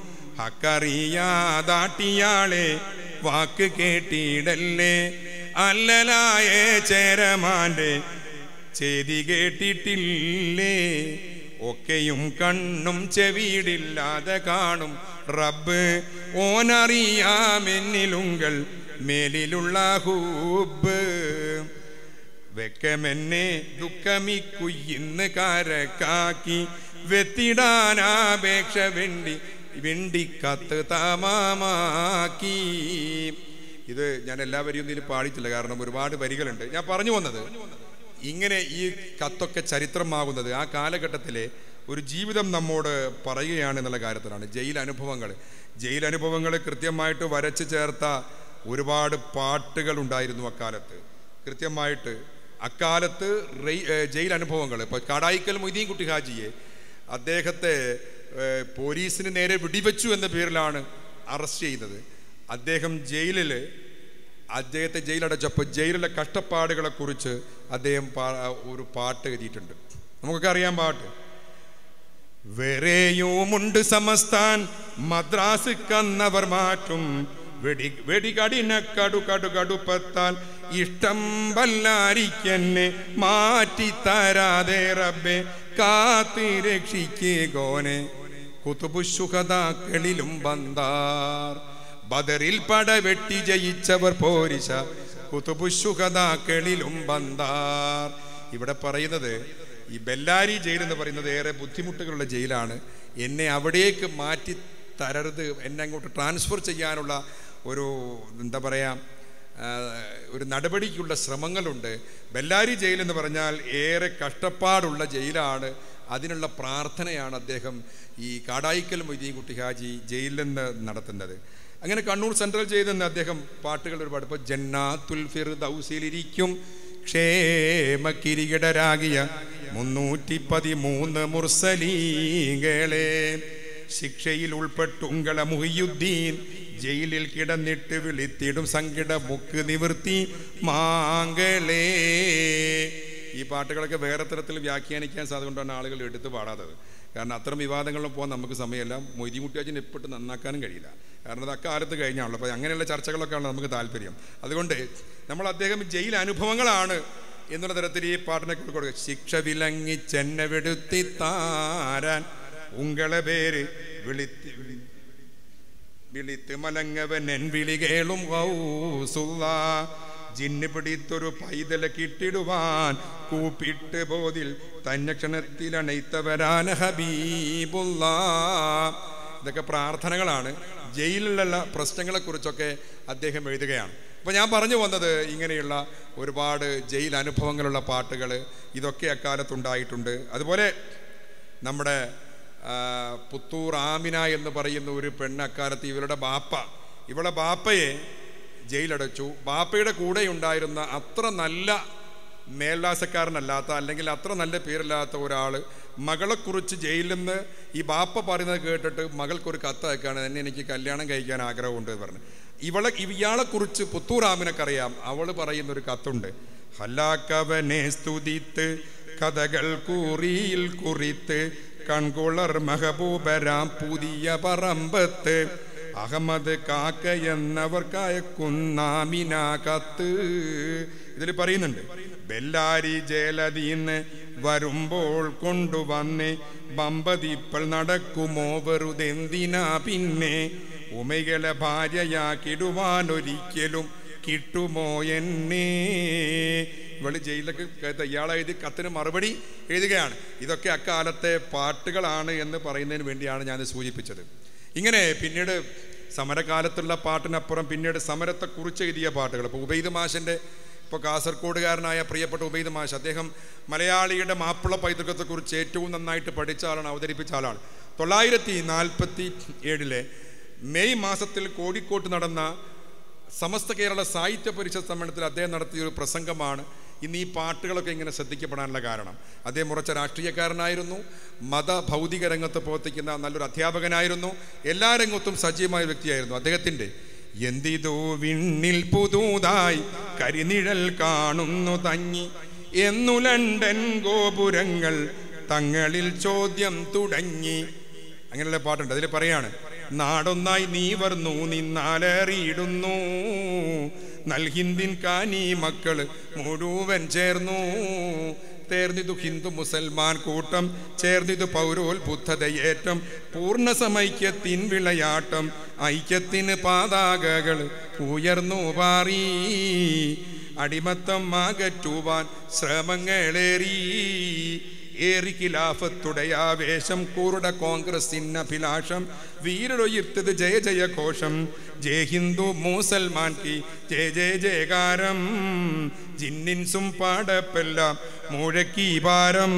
ഹക്കറിയാതാട്ടിയാളെ വാക്ക് കേട്ടിടല്ലേ അല്ലലായ ചേരമാന്റെ ചെയ്തി കേട്ടിട്ടില്ലേ ഒക്കെയും കണ്ണും ചെവിയിടില്ലാതെ കാണും റബ്ബ് ഓനറിയാമെന്നിലുങ്കൾ മേലിലുള്ള ഹൂബ് വെക്കമെന്നെ ദുഃഖമിക്കുയിന്ന് കാരക്കാക്കി വെത്തിടാനാപേക്ഷ വെണ്ടി വെണ്ടിക്കത്ത് താമാക്കി ഇത് ഞാൻ എല്ലാ വരിയും ഇതിൽ പാടിയിട്ടില്ല കാരണം ഒരുപാട് വരികളുണ്ട് ഞാൻ പറഞ്ഞു വന്നത് ഇങ്ങനെ ഈ കത്തൊക്കെ ചരിത്രമാകുന്നത് ആ കാലഘട്ടത്തിലെ ഒരു ജീവിതം നമ്മോട് പറയുകയാണ് എന്നുള്ള കാര്യത്തിലാണ് ജയിൽ അനുഭവങ്ങൾ ജയിൽ അനുഭവങ്ങൾ കൃത്യമായിട്ട് വരച്ചു ചേർത്ത ഒരുപാട് പാട്ടുകൾ ഉണ്ടായിരുന്നു അക്കാലത്ത് കൃത്യമായിട്ട് അക്കാലത്ത് റെയ് ഏഹ് ജയിൽ അനുഭവങ്ങൾ ഇപ്പോൾ കാടായിക്കൽ മൊയ്തീൻ കുട്ടി ഹാജിയെ അദ്ദേഹത്തെ ഏഹ് പോലീസിന് നേരെ വെടിവെച്ചു എന്ന പേരിലാണ് അറസ്റ്റ് ചെയ്യുന്നത് അദ്ദേഹം ജയിലിൽ അദ്ദേഹത്തെ ജയിലടച്ചപ്പോൾ ജയിലിലെ കഷ്ടപ്പാടുകളെ കുറിച്ച് അദ്ദേഹം പാ- ഒരു പാട്ട് എഴുതിയിട്ടുണ്ട് നമുക്കൊക്കെ അറിയാം പാട്ട് വേറെയുമുണ്ട് സമസ്താൻ മദ്രാസ് കന്നവർ മാറ്റും വെടി വെടികടിന കടു കടു കടുപ്പത്താൽ ഇഷ്ടം വല്ലാരിക്കെന്നെ മാറ്റി തരാതെ റബ്ബെ കാത്തി രക്ഷിക്കോനെ കുതുബുശുഹതാക്കളിലും ബന്ധാർ ബദറിൽ പട വെട്ടി ജയിച്ചവർ പോരിശ കുതുബുശുഹതാക്കളിലും ബന്ധാർ ഇവിടെ പറയുന്നത് ഈ ബെല്ലാരി ജയിൽ എന്ന് പറയുന്നത് ഏറെ ബുദ്ധിമുട്ടുകളുള്ള ജയിലാണ് എന്നെ അവിടേക്ക് മാറ്റി തരരുത് എന്നെ അങ്ങോട്ട് ട്രാൻസ്ഫർ ചെയ്യാനുള്ള ഒരു എന്താ പറയുക ആ, ഒരു നടപടിക്കുള്ള ശ്രമങ്ങളുണ്ട് ബെല്ലാരി ജയിൽ എന്ന് പറഞ്ഞാൽ ഏറെ കഷ്ടപ്പാടുള്ള ജയിലാണ് അതിനുള്ള പ്രാർത്ഥനയാണ് അദ്ദേഹം ഈ കാടായിക്കൽ മൊയ്തീൻ കുട്ടി ഹാജി ജയിലിൽ നിന്ന് നടത്തുന്നത് അങ്ങനെ കണ്ണൂർ സെൻട്രൽ ജയിലിൽ നിന്ന് അദ്ദേഹം പാട്ടുകൾ ഒരുപാട് ഇപ്പോൾ ജന്നാത്തുൽ ഫിർദൗസിലിരിക്കും ക്ഷേമ കിരീടരാകിയ മുന്നൂറ്റി പതിമൂന്ന് മുർസലീകളെ ശിക്ഷയിൽ ഉൾപ്പെട്ടുങ്കള മുഹിയുദ്ദീൻ ജയിലിൽ കിടന്നിട്ട് വിളിത്തിടും സങ്കിട മുക്ക് നിവർത്തി മാങ്കളേ ഈ പാട്ടുകളൊക്കെ വേറെ തരത്തിൽ വ്യാഖ്യാനിക്കാൻ സാധ്യതകൊണ്ടാണ് ആളുകൾ എടുത്ത് പാടാത്തത് കാരണം അത്തരം വിവാദങ്ങളിലും പോകാൻ നമുക്ക് സമയമല്ല മൊയ്തി മുട്ടിയാച്ചിന് എപ്പിട്ട് നന്നാക്കാനും കഴിയില്ല കാരണം അത് അക്കാലത്ത് കഴിഞ്ഞാണല്ലോ അപ്പോൾ അങ്ങനെയുള്ള ചർച്ചകളൊക്കെയാണ് നമുക്ക് താല്പര്യം അതുകൊണ്ട് നമ്മൾ അദ്ദേഹം ജയിൽ അനുഭവങ്ങളാണ് എന്നുള്ള തരത്തിൽ ഈ പാട്ടിനെ കൊടുക്കുക ശിക്ഷ വിലങ്ങി ചെന്നവെടുത്തി താരാൻ ഉങ്ങളെ പേര് വിളിത്തി വിളിത്ത് മലങ്ങവൻ എൻ വിളി കേളും ഹൗസുള്ള ജിന്ന് പിടിത്തൊരു പൈതല കിട്ടിടുവാൻ കൂപ്പിട്ട് ബോധിൽ തന്നെ ക്ഷണത്തിലണൈത്തവരാന ഹബീബുള്ള ഇതൊക്കെ പ്രാർത്ഥനകളാണ് ജയിലിലുള്ള പ്രശ്നങ്ങളെ കുറിച്ചൊക്കെ അദ്ദേഹം എഴുതുകയാണ് അപ്പോൾ ഞാൻ പറഞ്ഞു വന്നത് ഇങ്ങനെയുള്ള ഒരുപാട് ജയിൽ അനുഭവങ്ങളുള്ള പാട്ടുകൾ ഇതൊക്കെ അക്കാലത്തുണ്ടായിട്ടുണ്ട് അതുപോലെ നമ്മുടെ ആ, പുത്തൂർ ആമിന എന്ന് പറയുന്ന ഒരു പെണ്ണ് അക്കാലത്ത് ഇവരുടെ ബാപ്പ ഇവളെ ബാപ്പയെ ജയിലടച്ചു ബാപ്പയുടെ കൂടെ ഉണ്ടായിരുന്ന അത്ര നല്ല മേൽവാസക്കാരനല്ലാത്ത അല്ലെങ്കിൽ അത്ര നല്ല പേരില്ലാത്ത ഒരാൾ മകളെക്കുറിച്ച് ജയിലിൽ നിന്ന് ഈ ബാപ്പ പറയുന്നത് കേട്ടിട്ട് മകൾക്കൊരു കത്ത് അയക്കാണ് എന്നെ എനിക്ക് കല്യാണം കഴിക്കാൻ ആഗ്രഹമുണ്ട് എന്ന് പറഞ്ഞു ഇവളെ ഇയാളെക്കുറിച്ച് പുത്തൂർ ആമിനക്കറിയാം അവൾ പറയുന്ന ഒരു കത്തുണ്ട് ഹലാക്കവനെ സ്തുതിത്ത് കഥകൾ കൂറിയിൽ കുറിത്ത് കൺകുളർ മഹബൂബരാം പുതിയ പറമ്പത്ത് അഹമ്മദ് കാക്ക എന്നവർക്കയക്കുന്നാമിന കത്ത് ഇതിൽ പറയുന്നുണ്ട് ബെല്ലാരി ജയലതീന്ന് വരുമ്പോൾ കൊണ്ടുവന്ന് ബമ്പതിപ്പൾ നടക്കുമോ വെറുതെന്തിനാ പിന്നെ ഉമകളെ ഭാര്യയാക്കിടുവാൻ ഒരിക്കലും കിട്ടുമോ എന്നെ ഇവള് ജയിലൊക്കെ ഇയാളെ എഴുതി കത്തിന് മറുപടി എഴുതുകയാണ് ഇതൊക്കെ അക്കാലത്തെ പാട്ടുകളാണ് എന്ന് പറയുന്നതിന് വേണ്ടിയാണ് ഞാൻ സൂചിപ്പിച്ചത് ഇങ്ങനെ പിന്നീട് സമരകാലത്തുള്ള പാട്ടിനപ്പുറം പിന്നീട് സമരത്തെക്കുറിച്ച് എഴുതിയ പാട്ടുകൾ ഇപ്പോൾ ഉബൈദ് മാഷിൻ്റെ ഇപ്പോൾ കാസർഗോഡുകാരനായ പ്രിയപ്പെട്ട ഉബൈദ് മാഷ് അദ്ദേഹം മലയാളിയുടെ മാപ്പിള പൈതൃകത്തെക്കുറിച്ച് ഏറ്റവും നന്നായിട്ട് പഠിച്ച ആളാണ് അവതരിപ്പിച്ച ആളാണ് തൊള്ളായിരത്തി നാൽപ്പത്തി ഏഴിലെ മെയ് മാസത്തിൽ കോഴിക്കോട്ട് നടന്ന സമസ്ത കേരള സാഹിത്യ പരിഷത്ത് സമ്മേളനത്തിൽ അദ്ദേഹം നടത്തിയ ഒരു പ്രസംഗമാണ് ഇന്ന് ഈ പാട്ടുകളൊക്കെ ഇങ്ങനെ ശ്രദ്ധിക്കപ്പെടാനുള്ള കാരണം അദ്ദേഹം ഉറച്ച രാഷ്ട്രീയക്കാരനായിരുന്നു മത ഭൗതിക രംഗത്ത് പ്രവർത്തിക്കുന്ന നല്ലൊരു അധ്യാപകനായിരുന്നു എല്ലാ രംഗത്തും സജീവമായ വ്യക്തിയായിരുന്നു അദ്ദേഹത്തിൻ്റെ എന്തിതോ വിണ്ണിൽ പുതുതായി കരിനിഴൽ കാണുന്നു തങ്ങി എന്നു ലണ്ടൻ ഗോപുരങ്ങൾ തങ്ങളിൽ ചോദ്യം തുടങ്ങി അങ്ങനെയുള്ള പാട്ടുണ്ട് അതിൽ പറയാണ് നാടൊന്നായി നീ വർന്നു നിന്നാലേറിയിടുന്നു നൽഹിന്ദിൻ കാനി മക്കള് മുഴുവൻ ചേർന്നു തേർന്നിതു ഹിന്ദു മുസൽമാൻ കൂട്ടം ചേർന്നിതു പൗരോത്ബുദ്ധതയേറ്റം പൂർണ്ണസമൈക്യത്തിൻ വിളയാട്ടം ഐക്യത്തിന് പാതാകകൾ ഉയർന്നു പാറി അടിമത്തം അകറ്റുവാൻ ശ്രമങ്ങളേറി ഏറി ഖിലാഫത്തുടയാവേശം കൂറുടെ കോൺഗ്രസിന് അഭിലാഷം വീരൊഴുത്തത് ജയ ജയഘോഷം ജയ ഹിന്ദു മുസൽമാൻ കി ജയ ജയ ജയകാരം ജിന്നിൻസും പാടപ്പെല്ലാം മുഴക്കി ഭാരം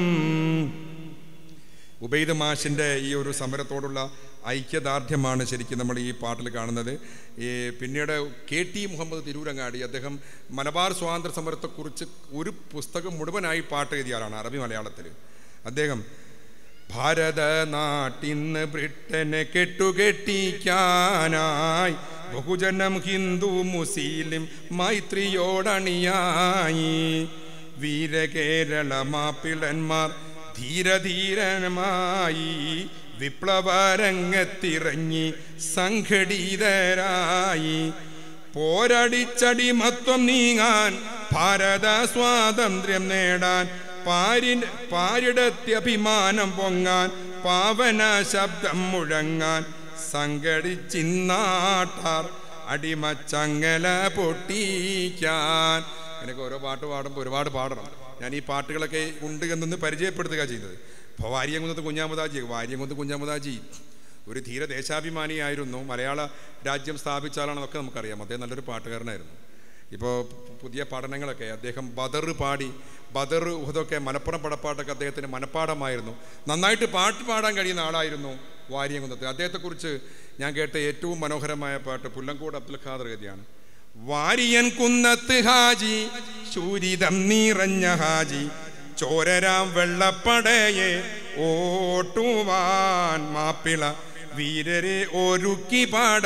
ഉബൈദ് മാഷിൻ്റെ ഈ ഒരു സമരത്തോടുള്ള ഐക്യദാർഢ്യമാണ് ശരിക്കും നമ്മൾ ഈ പാട്ടിൽ കാണുന്നത് ഈ പിന്നീട് കെ ടി മുഹമ്മദ് തിരൂരങ്ങാടി അദ്ദേഹം മലബാർ സ്വാതന്ത്ര്യ സമരത്തെക്കുറിച്ച് ഒരു പുസ്തകം മുഴുവനായി പാട്ട് എഴുതിയ ആളാണ് അറബി മലയാളത്തിൽ അദ്ദേഹം ഭാരത നാട്ടിന്ന് ബ്രിട്ടനെ കെട്ടുകെട്ടിക്കാനായി ബഹുജനം ഹിന്ദു മുസ്ലിം മൈത്രിയോടണിയായി വീരകേരള മാപ്പിളന്മാർ ധീരധീരമായി വിപ്ലവരംഗത്തിറങ്ങി സംഘടിതരായി പോരടിച്ചടിമത്വം നീങ്ങാൻ ഭാരത സ്വാതന്ത്ര്യം നേടാൻ പാരി പാരിടത്യഭിമാനം പൊങ്ങാൻ പാവന ശബ്ദം മുഴങ്ങാൻ സംഘടിച്ചിന്നാട്ടാർ അടിമച്ചങ്ങല പൊട്ടിക്കാൻ എനിക്ക് ഓരോ പാട്ട് പാടുമ്പോൾ ഒരുപാട് പാടണം ഞാൻ ഈ പാട്ടുകളൊക്കെ ഉണ്ട് എന്നൊന്ന് പരിചയപ്പെടുത്തുക ചെയ്യുന്നത് അപ്പോൾ വാര്യംകുന്നത്ത് കുഞ്ഞാമതാജി വാര്യംകുന്നത്ത് കുഞ്ഞാമതാജി ഒരു ധീര ദേശാഭിമാനിയായിരുന്നു മലയാള രാജ്യം സ്ഥാപിച്ച ആളാണെന്നൊക്കെ നമുക്കറിയാം അദ്ദേഹം നല്ലൊരു പാട്ടുകാരനായിരുന്നു ഇപ്പോൾ പുതിയ പഠനങ്ങളൊക്കെ അദ്ദേഹം ബദർ പാടി ബദർ ഉഹദൊക്കെ മലപ്പുറം പടപ്പാട്ടൊക്കെ അദ്ദേഹത്തിന് മനപ്പാടമായിരുന്നു നന്നായിട്ട് പാട്ട് പാടാൻ കഴിയുന്ന ആളായിരുന്നു വാര്യംകുന്നത്ത് അദ്ദേഹത്തെക്കുറിച്ച് ഞാൻ കേട്ട ഏറ്റവും മനോഹരമായ പാട്ട് പുല്ലങ്കോട് അബ്ദുൽ ഖാദർ ഗതിയാണ് വാരിയൻ കുന്നത്ത് ഹാജി ശൂരിതം നിറഞ്ഞ ഹാജി ചോരരാം വെള്ളപ്പടയെ ഓട്ടുവാൻ മാപ്പിള വീരരെ ഒരുക്കി പാട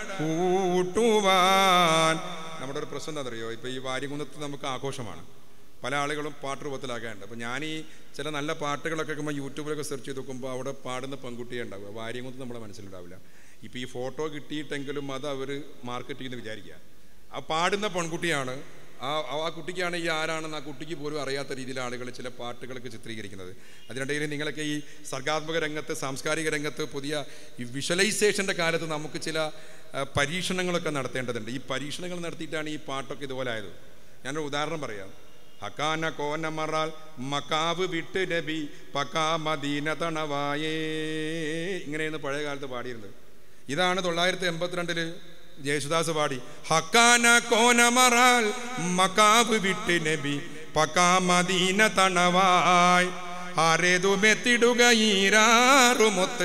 കൂട്ടുവാൻ നമ്മുടെ ഒരു പ്രശ്നം എന്താണെന്നറിയോ ഇപ്പോൾ ഈ വാര്യകുന്നത്ത് നമുക്ക് ആഘോഷമാണ് പല ആളുകളും പാട്ട് രൂപത്തിലാക്കാറുണ്ട് അപ്പോൾ ഞാൻ ഈ ചില നല്ല പാട്ടുകളൊക്കെ കേൾക്കുമ്പോൾ യൂട്യൂബിലൊക്കെ സെർച്ച് ചെയ്ത് നോക്കുമ്പോൾ അവിടെ പാടുന്ന പെൺകുട്ടിയെ ഉണ്ടാവുക വാര്യകുന്നത്ത് നമ്മുടെ മനസ്സിലുണ്ടാവില്ല ഇപ്പോൾ ഈ ഫോട്ടോ കിട്ടിയിട്ടെങ്കിലും അത് അവർ മാർക്കറ്റ് ചെയ്യുന്ന വിചാരിക്കുക ആ പാടുന്ന പെൺകുട്ടിയാണ് ആ ആ കുട്ടിക്കാണ് ഈ ആരാണെന്ന് ആ കുട്ടിക്ക് പോലും അറിയാത്ത രീതിയിൽ ആളുകൾ ചില പാട്ടുകളൊക്കെ ചിത്രീകരിക്കുന്നത് അതിനിടയിൽ നിങ്ങളൊക്കെ ഈ സർഗാത്മക രംഗത്ത് സാംസ്കാരിക രംഗത്ത് പുതിയ ഈ വിഷ്വലൈസേഷൻ്റെ കാലത്ത് നമുക്ക് ചില ആ, പരീക്ഷണങ്ങളൊക്കെ നടത്തേണ്ടതുണ്ട് ഈ പരീക്ഷണങ്ങൾ നടത്തിയിട്ടാണ് ഈ പാട്ടൊക്കെ ഇതുപോലെ ആയത് ഞാനൊരു ഉദാഹരണം പറയാം ഹക്കാന കോനമറാൽ മക്കാവ് വിട്ട് നബി പക്കാ മദീന തണവായേ ഇങ്ങനെയാണ് പഴയ കാലത്ത് പാടിയിരുന്നത് ഇതാണ് തൊള്ളായിരത്തി എൺപത്തിരണ്ടില് യേശുദാസ് പാടി ഹക്കാന കോനമറാൽ മക്കാവ് വിട്ട് നബി പക്കാ മദീന തണവായ് ആരേതുമെത്തിടുക ഈരാറുമൊത്ത്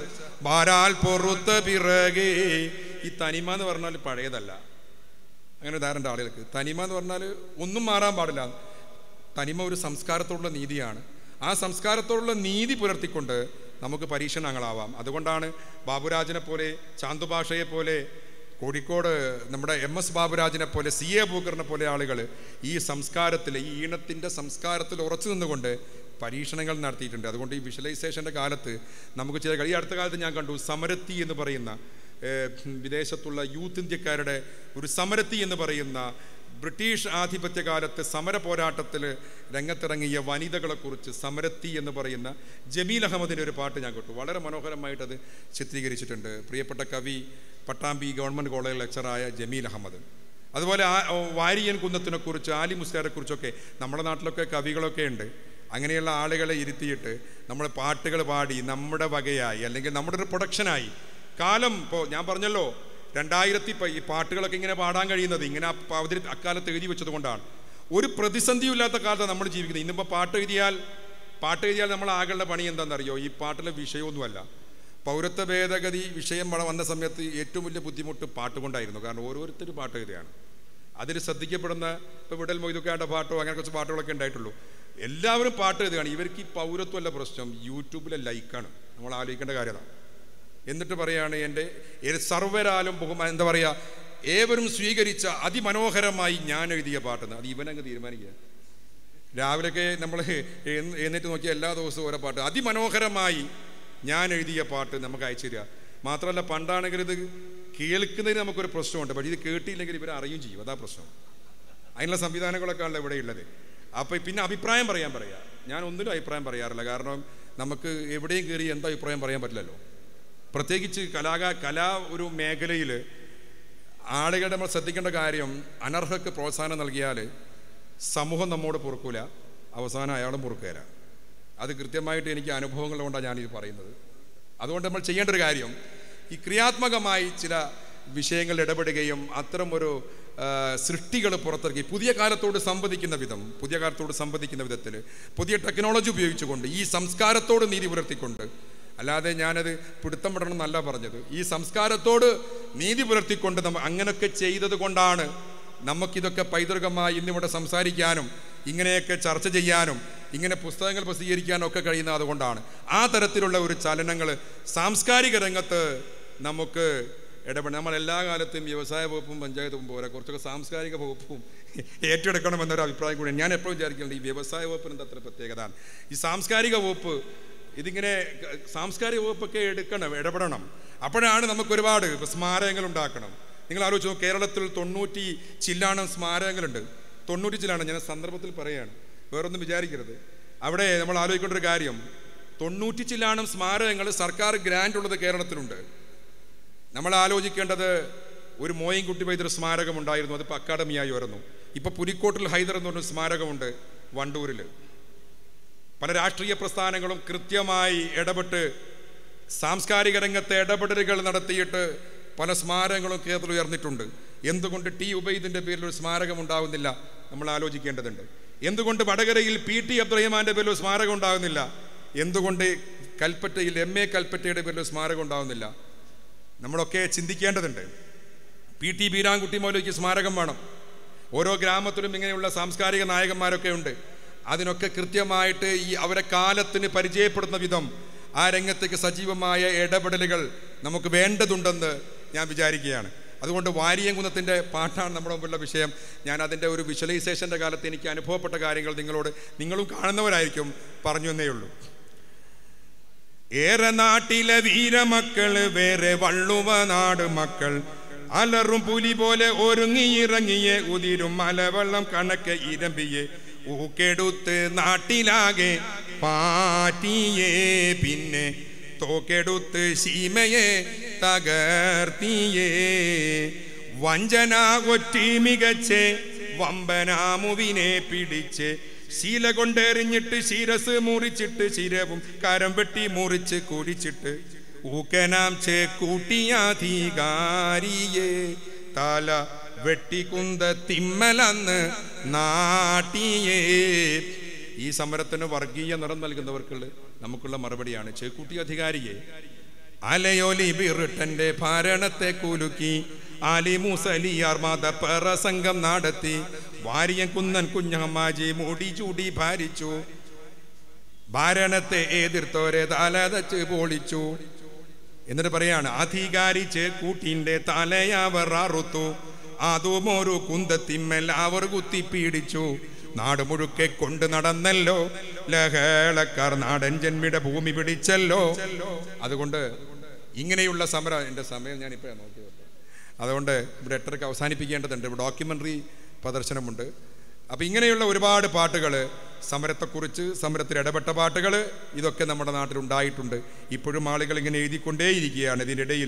ബാരാൽ പൊറുത്ത പിറകെ ഈ തനിമ എന്ന് പറഞ്ഞാൽ പഴയതല്ല അങ്ങനെ ധാരണ ആളുകൾക്ക് തനിമ എന്ന് പറഞ്ഞാൽ ഒന്നും മാറാൻ പാടില്ല തനിമ ഒരു സംസ്കാരത്തോടുള്ള നീതിയാണ് ആ സംസ്കാരത്തോടുള്ള നീതി പുലർത്തിക്കൊണ്ട് നമുക്ക് പരീക്ഷണങ്ങളാവാം അതുകൊണ്ടാണ് ബാബുരാജിനെ പോലെ ചാന്തുഭാഷയെ പോലെ കോഴിക്കോട് നമ്മുടെ എം എസ് ബാബുരാജിനെ പോലെ സി എ ബൂക്കറിനെ പോലെ ആളുകൾ ഈ സംസ്കാരത്തിൽ ഈ ഈണത്തിൻ്റെ സംസ്കാരത്തിൽ ഉറച്ചു നിന്നുകൊണ്ട് പരീക്ഷണങ്ങൾ നടത്തിയിട്ടുണ്ട് അതുകൊണ്ട് ഈ വിഷ്വലൈസേഷൻ്റെ കാലത്ത് നമുക്ക് ചില ഈ അടുത്ത കാലത്ത് ഞാൻ കണ്ടു സമരത്തി എന്ന് പറയുന്ന ഏഹ്, വിദേശത്തുള്ള യൂത്ത് ഇന്ത്യക്കാരുടെ ഒരു സമരത്തി എന്ന് പറയുന്ന ബ്രിട്ടീഷ് ആധിപത്യകാലത്ത് സമര പോരാട്ടത്തിൽ രംഗത്തിറങ്ങിയ വനിതകളെക്കുറിച്ച് സമരത്തി എന്ന് പറയുന്ന ജമീൽ അഹമ്മദിൻ്റെ ഒരു പാട്ട് ഞാൻ കേട്ടു വളരെ മനോഹരമായിട്ടത് ചിത്രീകരിച്ചിട്ടുണ്ട് പ്രിയപ്പെട്ട കവി പട്ടാമ്പി ഗവൺമെൻറ് കോളേജ് ലെക്ചറായ ജമീൽ അഹമ്മദ് അതുപോലെ ആ ഓ, വാരിയൻ കുന്നത്തിനെ കുറിച്ച് ആലി മുസ്താരെ കുറിച്ചൊക്കെ നമ്മുടെ നാട്ടിലൊക്കെ കവികളൊക്കെ ഉണ്ട് അങ്ങനെയുള്ള ആളുകളെ ഇരുത്തിയിട്ട് നമ്മൾ പാട്ടുകൾ പാടി നമ്മുടെ വകയായി അല്ലെങ്കിൽ നമ്മുടെ ഒരു പ്രൊഡക്ഷനായി കാലം ഇപ്പോൾ ഞാൻ പറഞ്ഞല്ലോ രണ്ടായിരത്തി പ- ഈ പാട്ടുകളൊക്കെ ഇങ്ങനെ പാടാൻ കഴിയുന്നത് ഇങ്ങനെ ആ പ- അവതരി അക്കാലത്ത് എഴുതി വെച്ചത് കൊണ്ടാണ് ഒരു പ്രതിസന്ധിയും ഇല്ലാത്ത കാലത്താണ് നമ്മൾ ജീവിക്കുന്നത് ഇന്നിപ്പോൾ പാട്ട് എഴുതിയാൽ പാട്ട് എഴുതിയാൽ നമ്മൾ ആകേണ്ട പണി എന്താണെന്നറിയോ ഈ പാട്ടിലെ വിഷയമൊന്നുമല്ല പൗരത്വ ഭേദഗതി വിഷയം വ- വന്ന സമയത്ത് ഏറ്റവും വലിയ ബുദ്ധിമുട്ട് പാട്ട് കൊണ്ടായിരുന്നു കാരണം ഓരോരുത്തരും പാട്ട് എഴുതുകയാണ് അതിൽ ശ്രദ്ധിക്കപ്പെടുന്ന ഇപ്പോൾ വിടൽ മൊയ്തുക്കാണ്ട പാട്ടോ അങ്ങനെ കുറച്ച് പാട്ടുകളൊക്കെ ഉണ്ടായിട്ടുള്ളൂ എല്ലാവരും പാട്ട് എഴുതുകയാണ് ഇവർക്ക് ഈ പൗരത്വമല്ല പ്രശ്നം യൂട്യൂബിലെ ലൈക്കാണ് നമ്മൾ ആലോചിക്കേണ്ട കാര്യമാണ് എന്നിട്ട് പറയാണ് എൻ്റെ ഏ- സർവ്വരാലും ബഹുമാ എന്താ പറയുക ഏവരും സ്വീകരിച്ച അതിമനോഹരമായി ഞാൻ എഴുതിയ പാട്ടെന്ന് അത് ഇവനങ്ങ് തീരുമാനിക്കുക രാവിലെയൊക്കെ നമ്മൾ എന്നിട്ട് നോക്കിയ എല്ലാ ദിവസവും ഓരോ പാട്ട് അതിമനോഹരമായി ഞാൻ എഴുതിയ പാട്ട് നമുക്ക് അയച്ചു തരിക മാത്രമല്ല പണ്ടാണെങ്കിൽ ഇത് കേൾക്കുന്നതിന് നമുക്കൊരു പ്രശ്നമുണ്ട് പക്ഷേ ഇത് കേട്ടില്ലെങ്കിൽ ഇവർ അറിയും ചെയ്യും അതാ പ്രശ്നം അതിനുള്ള സംവിധാനങ്ങളൊക്കെ ആണല്ലോ ഇവിടെ ഉള്ളത് അപ്പോൾ പിന്നെ അഭിപ്രായം പറയാൻ പറയാ ഞാൻ ഒന്നിനും അഭിപ്രായം പറയാറില്ല കാരണം നമുക്ക് എവിടെയും കയറി എന്താ അഭിപ്രായം പറയാൻ പറ്റില്ലല്ലോ പ്രത്യേകിച്ച് കലാകാ കലാ ഒരു മേഖലയിൽ ആളുകളുടെ നമ്മൾ ശ്രദ്ധിക്കേണ്ട കാര്യം അനർഹക്ക് പ്രോത്സാഹനം നൽകിയാൽ സമൂഹം നമ്മോട് പൊറുക്കൂല അവസാനം അയാളും പൊറുക്കുകയില്ല അത് കൃത്യമായിട്ട് എനിക്ക് അനുഭവങ്ങൾ കൊണ്ടാണ് ഞാനിത് പറയുന്നത് അതുകൊണ്ട് നമ്മൾ ചെയ്യേണ്ട ഒരു കാര്യം ഈ ക്രിയാത്മകമായി ചില വിഷയങ്ങളിൽ ഇടപെടുകയും അത്തരം ഒരു സൃഷ്ടികൾ പുറത്തിറക്കി പുതിയ കാലത്തോട് സംവദിക്കുന്ന വിധം പുതിയ കാലത്തോട് സംവദിക്കുന്ന വിധത്തിൽ പുതിയ ടെക്നോളജി ഉപയോഗിച്ചുകൊണ്ട് ഈ സംസ്കാരത്തോട് നീതി പുലർത്തിക്കൊണ്ട് അല്ലാതെ ഞാനത് പിടുത്തം വിടണം എന്നല്ല പറഞ്ഞത് ഈ സംസ്കാരത്തോട് നീതി പുലർത്തിക്കൊണ്ട് നമ്മ അങ്ങനെയൊക്കെ ചെയ്തത് കൊണ്ടാണ് നമുക്കിതൊക്കെ പൈതൃകമായി ഇന്നിവിടെ സംസാരിക്കാനും ഇങ്ങനെയൊക്കെ ചർച്ച ചെയ്യാനും ഇങ്ങനെ പുസ്തകങ്ങൾ പ്രസിദ്ധീകരിക്കാനൊക്കെ കഴിയുന്ന അതുകൊണ്ടാണ് ആ തരത്തിലുള്ള ഒരു ചലനങ്ങൾ സാംസ്കാരിക രംഗത്ത് നമുക്ക് ഇടപെടണം നമ്മൾ എല്ലാ കാലത്തും വ്യവസായ വകുപ്പും പഞ്ചായത്ത് വകുപ്പും പോരാ കുറച്ചൊക്കെ സാംസ്കാരിക വകുപ്പും ഏറ്റെടുക്കണമെന്നൊരു അഭിപ്രായം കൂടി ഞാൻ എപ്പോഴും വിചാരിക്കുന്നുണ്ട് ഈ വ്യവസായ വകുപ്പിന് എന്താ അത്ര പ്രത്യേകത ഈ സാംസ്കാരിക വകുപ്പ് ഇതിങ്ങനെ ക- സാംസ്കാരിക വകുപ്പൊക്കെ എടുക്കണം ഇടപെടണം അപ്പോഴാണ് നമുക്ക് ഒരുപാട് ഇപ്പൊ സ്മാരകങ്ങൾ ഉണ്ടാക്കണം നിങ്ങൾ ആലോചിച്ച് നോക്കൂ, കേരളത്തിൽ തൊണ്ണൂറ്റി ചില്ലാണം സ്മാരകങ്ങളുണ്ട് തൊണ്ണൂറ്റി ചില്ലാണം ഞാൻ സന്ദർഭത്തിൽ പറയുകയാണ് വേറൊന്നും വിചാരിക്കരുത് അവിടെ നമ്മൾ ആലോചിക്കേണ്ട ഒരു കാര്യം തൊണ്ണൂറ്റി ചില്ലാണം സ്മാരകങ്ങൾ സർക്കാർ ഗ്രാൻഡ് ഉള്ളത് കേരളത്തിലുണ്ട് നമ്മൾ ആലോചിക്കേണ്ടത് ഒരു മോയിൻകുട്ടി വൈദ്യർ സ്മാരകം ഉണ്ടായിരുന്നു അതിപ്പോൾ അക്കാഡമിയായി വരുന്നു ഇപ്പൊ പുലിക്കോട്ടിൽ ഹൈദർ എന്ന് പറഞ്ഞ സ്മാരകമുണ്ട് വണ്ടൂരിൽ പല രാഷ്ട്രീയ പ്രസ്ഥാനങ്ങളും കൃത്യമായി ഇടപെട്ട് സാംസ്കാരിക രംഗത്തെ ഇടപെടലുകൾ നടത്തിയിട്ട് പല സ്മാരകങ്ങളും കേരളത്തിൽ ഉയർന്നിട്ടുണ്ട് എന്തുകൊണ്ട് ടി ഉബൈദിന്റെ പേരിൽ ഒരു സ്മാരകം ഉണ്ടാകുന്നില്ല നമ്മൾ ആലോചിക്കേണ്ടതുണ്ട് എന്തുകൊണ്ട് വടകരയിൽ പി ടി അബ്ദുറഹിമാന്റെ പേരിൽ ഒരു സ്മാരകം ഉണ്ടാകുന്നില്ല എന്തുകൊണ്ട് കൽപ്പറ്റയിൽ എം എ കൽപ്പറ്റയുടെ പേരിൽ ഒരു സ്മാരകം ഉണ്ടാകുന്നില്ല നമ്മളൊക്കെ ചിന്തിക്കേണ്ടതുണ്ട് പി ടി ബീരാൻകുട്ടി മൗലവിക്ക് സ്മാരകം വേണം ഓരോ ഗ്രാമത്തിലും ഇങ്ങനെയുള്ള സാംസ്കാരിക നായകന്മാരൊക്കെ ഉണ്ട് അതിനൊക്കെ കൃത്യമായിട്ട് ഈ അവരെ കാലത്തിന് പരിചയപ്പെടുന്ന വിധം ആ രംഗത്തേക്ക് സജീവമായ ഇടപെടലുകൾ നമുക്ക് വേണ്ടതുണ്ടെന്ന് ഞാൻ വിചാരിക്കുകയാണ് അതുകൊണ്ട് വാരിയംകുന്നത്തിൻ്റെ പാട്ടാണ് നമ്മുടെ മുമ്പുള്ള വിഷയം ഞാൻ അതിൻ്റെ ഒരു വിഷ്വലൈസേഷൻ്റെ കാലത്ത് എനിക്ക് അനുഭവപ്പെട്ട കാര്യങ്ങൾ നിങ്ങളോട് നിങ്ങളും കാണുന്നവരായിരിക്കും പറഞ്ഞു എന്നേ ഉള്ളൂ ഏറെ നാട്ടിലെ വീരമക്കള് വേറെ വള്ളുവ നാട് മക്കൾ അലറും പുലി പോലെ ഒരുങ്ങിയിറങ്ങിയെ ഉതിരും മലവെള്ളം കണക്കെ ഇരമ്പിയെ ഊക്കെടുത്ത് നാട്ടിലാകെ പാറ്റിയേ പിന്നെ തോക്കെടുത്ത് ശീമയെ തകർത്തിയേ വഞ്ചന ഒറ്റി മികച്ച് വമ്പനാമുവിനെ പിടിച്ച് ശീല കൊണ്ടെറിഞ്ഞിട്ട് ശിരസ് മുറിച്ചിട്ട് ശിരവും കരം വെട്ടി മുറിച്ച് കുരിച്ചിട്ട് ഊക്കനാം ചേ കൂട്ടിയാധികാരിയെ തല വെട്ടിക്കുന്ത തിമ്മലന്ന് നാട്ടിയേ ഈ സമരത്തിന് വർഗീയ നിറം നൽകുന്നവർക്കുള്ള നമുക്കുള്ള മറുപടിയാണ് ചേക്കൂട്ടി അധികാരിയെ അലയോലി ബിറിട്ടന്റെ ഭരണത്തെ കുലുക്കി ആലി മുസലിയാർ മത പ്രസംഗം നടത്തി വാരിയൻ കുന്നൻ കുഞ്ഞമ്മാജി മുടി ചൂടി ഭാരിച്ചു ഭരണത്തെ എതിർത്തോരെ തലതച്ച് പൊളിച്ചു എന്നിട്ട് പറയാണ് അധികാരി ചേക്കൂട്ടിന്റെ തലയവർ അറുത്തു അതും ഒരു കുന്തത്തിമ്മൽ അവർ കുത്തിപ്പീടിച്ചു നാട് മുഴുക്കെ കൊണ്ട് നടന്നല്ലോ ലഹളക്കാർ നാടൻ ജന്മിയുടെ ഭൂമി പിടിച്ചല്ലോ അതുകൊണ്ട് ഇങ്ങനെയുള്ള സമരം എൻ്റെ സമയം ഞാൻ ഇപ്പോഴാണ് നോക്കിയത് അതുകൊണ്ട് ഇവിടെ എട്ടരക്ക് അവസാനിപ്പിക്കേണ്ടതുണ്ട് ഇവിടെ ഡോക്യുമെൻ്ററി പ്രദർശനമുണ്ട് അപ്പം ഇങ്ങനെയുള്ള ഒരുപാട് പാട്ടുകൾ സമരത്തെക്കുറിച്ച് സമരത്തിൽ ഇടപെട്ട പാട്ടുകൾ ഇതൊക്കെ നമ്മുടെ നാട്ടിലുണ്ടായിട്ടുണ്ട് ഇപ്പോഴും ആളുകൾ ഇങ്ങനെ എഴുതിക്കൊണ്ടേയിരിക്കുകയാണ് ഇതിനിടയിൽ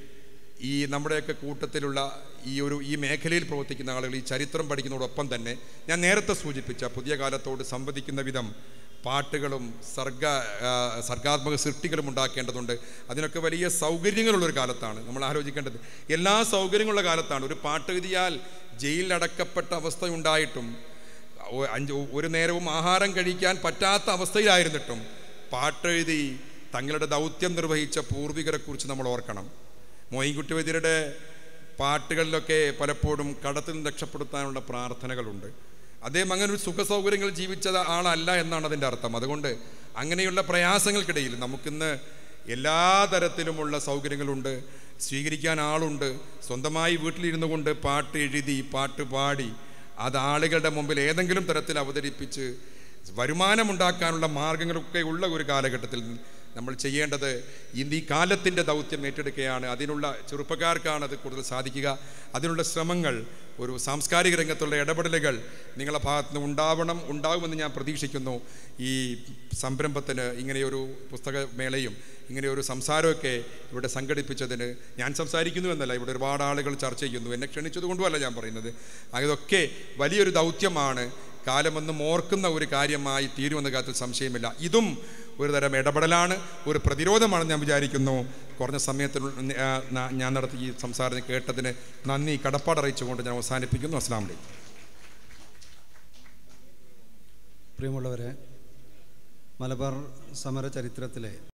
ഈ നമ്മുടെയൊക്കെ കൂട്ടത്തിലുള്ള ഈ ഒരു ഈ മേഖലയിൽ പ്രവർത്തിക്കുന്ന ആളുകൾ ഈ ചരിത്രം പഠിക്കുന്നതോടൊപ്പം തന്നെ ഞാൻ നേരത്തെ സൂചിപ്പിച്ച പുതിയ കാലത്തോട് സംവദിക്കുന്ന വിധം പാട്ടുകളും സർഗ ആ, സർഗാത്മക സൃഷ്ടികളും ഉണ്ടാക്കേണ്ടതുണ്ട് അതിനൊക്കെ വലിയ സൗകര്യങ്ങളുള്ളൊരു കാലത്താണ് നമ്മൾ ആലോചിക്കേണ്ടത് എല്ലാ സൗകര്യങ്ങളുള്ള കാലത്താണ് ഒരു പാട്ട് എഴുതിയാൽ ജയിലിലടക്കപ്പെട്ട അവസ്ഥയുണ്ടായിട്ടും ഒ- അഞ്ച് ഒരു നേരവും ആഹാരം കഴിക്കാൻ പറ്റാത്ത അവസ്ഥയിലായിരുന്നിട്ടും പാട്ടെഴുതി തങ്ങളുടെ ദൗത്യം നിർവഹിച്ച പൂർവികരെക്കുറിച്ച് നമ്മൾ ഓർക്കണം മോയിൻകുട്ടി വൈദ്യരുടെ പാട്ടുകളിലൊക്കെ പലപ്പോഴും കടത്തിൽ നിന്ന് രക്ഷപ്പെടുത്താനുള്ള പ്രാർത്ഥനകളുണ്ട് അദ്ദേഹം അങ്ങനെ ഒരു സുഖ സൗകര്യങ്ങൾ ജീവിച്ച ആളല്ല എന്നാണ് അതിൻ്റെ അർത്ഥം അതുകൊണ്ട് അങ്ങനെയുള്ള പ്രയാസങ്ങൾക്കിടയിൽ നമുക്കിന്ന് എല്ലാ തരത്തിലുമുള്ള സൗകര്യങ്ങളുണ്ട് സ്വീകരിക്കാൻ ആളുണ്ട് സ്വന്തമായി വീട്ടിലിരുന്നു കൊണ്ട് പാട്ട് എഴുതി പാട്ട് പാടി അത് ആളുകളുടെ മുമ്പിൽ ഏതെങ്കിലും തരത്തിൽ അവതരിപ്പിച്ച് വരുമാനമുണ്ടാക്കാനുള്ള മാർഗങ്ങളൊക്കെ ഉള്ള ഒരു കാലഘട്ടത്തിൽ നമ്മൾ ചെയ്യേണ്ടത് ഇന്ന് ഈ കാലത്തിൻ്റെ ദൗത്യം ഏറ്റെടുക്കുകയാണ് അതിനുള്ള ചെറുപ്പക്കാർക്കാണ് അത് കൂടുതൽ സാധിക്കുക അതിനുള്ള ശ്രമങ്ങൾ ഒരു സാംസ്കാരിക രംഗത്തുള്ള ഇടപെടലുകൾ നിങ്ങളുടെ ഭാഗത്ത് നിന്ന് ഉണ്ടാവണം ഉണ്ടാകുമെന്ന് ഞാൻ പ്രതീക്ഷിക്കുന്നു ഈ സംരംഭത്തിന് ഇങ്ങനെയൊരു പുസ്തകമേളയും ഇങ്ങനെയൊരു സംസാരമൊക്കെ ഇവിടെ സംഘടിപ്പിച്ചതിന് ഞാൻ സംസാരിക്കുന്നു എന്നല്ല ഇവിടെ ഒരുപാട് ആളുകൾ ചർച്ച ചെയ്യുന്നു എന്നെ ക്ഷണിച്ചതുകൊണ്ടുമല്ല ഞാൻ പറയുന്നത് അതൊക്കെ വലിയൊരു ദൗത്യമാണ് കാലമെന്നും ഓർക്കുന്ന ഒരു കാര്യമായി തീരുമെന്ന കാര്യത്തിൽ സംശയമില്ല ഇതും ഒരു തരം ഇടപെടലാണ് ഒരു പ്രതിരോധമാണെന്ന് ഞാൻ വിചാരിക്കുന്നു കുറഞ്ഞ സമയത്തിൽ ഞാൻ നടത്തി ഈ സംസാരം കേട്ടതിന് നന്ദി കടപ്പാടറിയിച്ചുകൊണ്ട് ഞാൻ അവസാനിപ്പിക്കുന്നു അസ്സാം വലൈക്കും പ്രിയമുള്ളവരെ മലബാർ സമര ചരിത്രത്തിലെ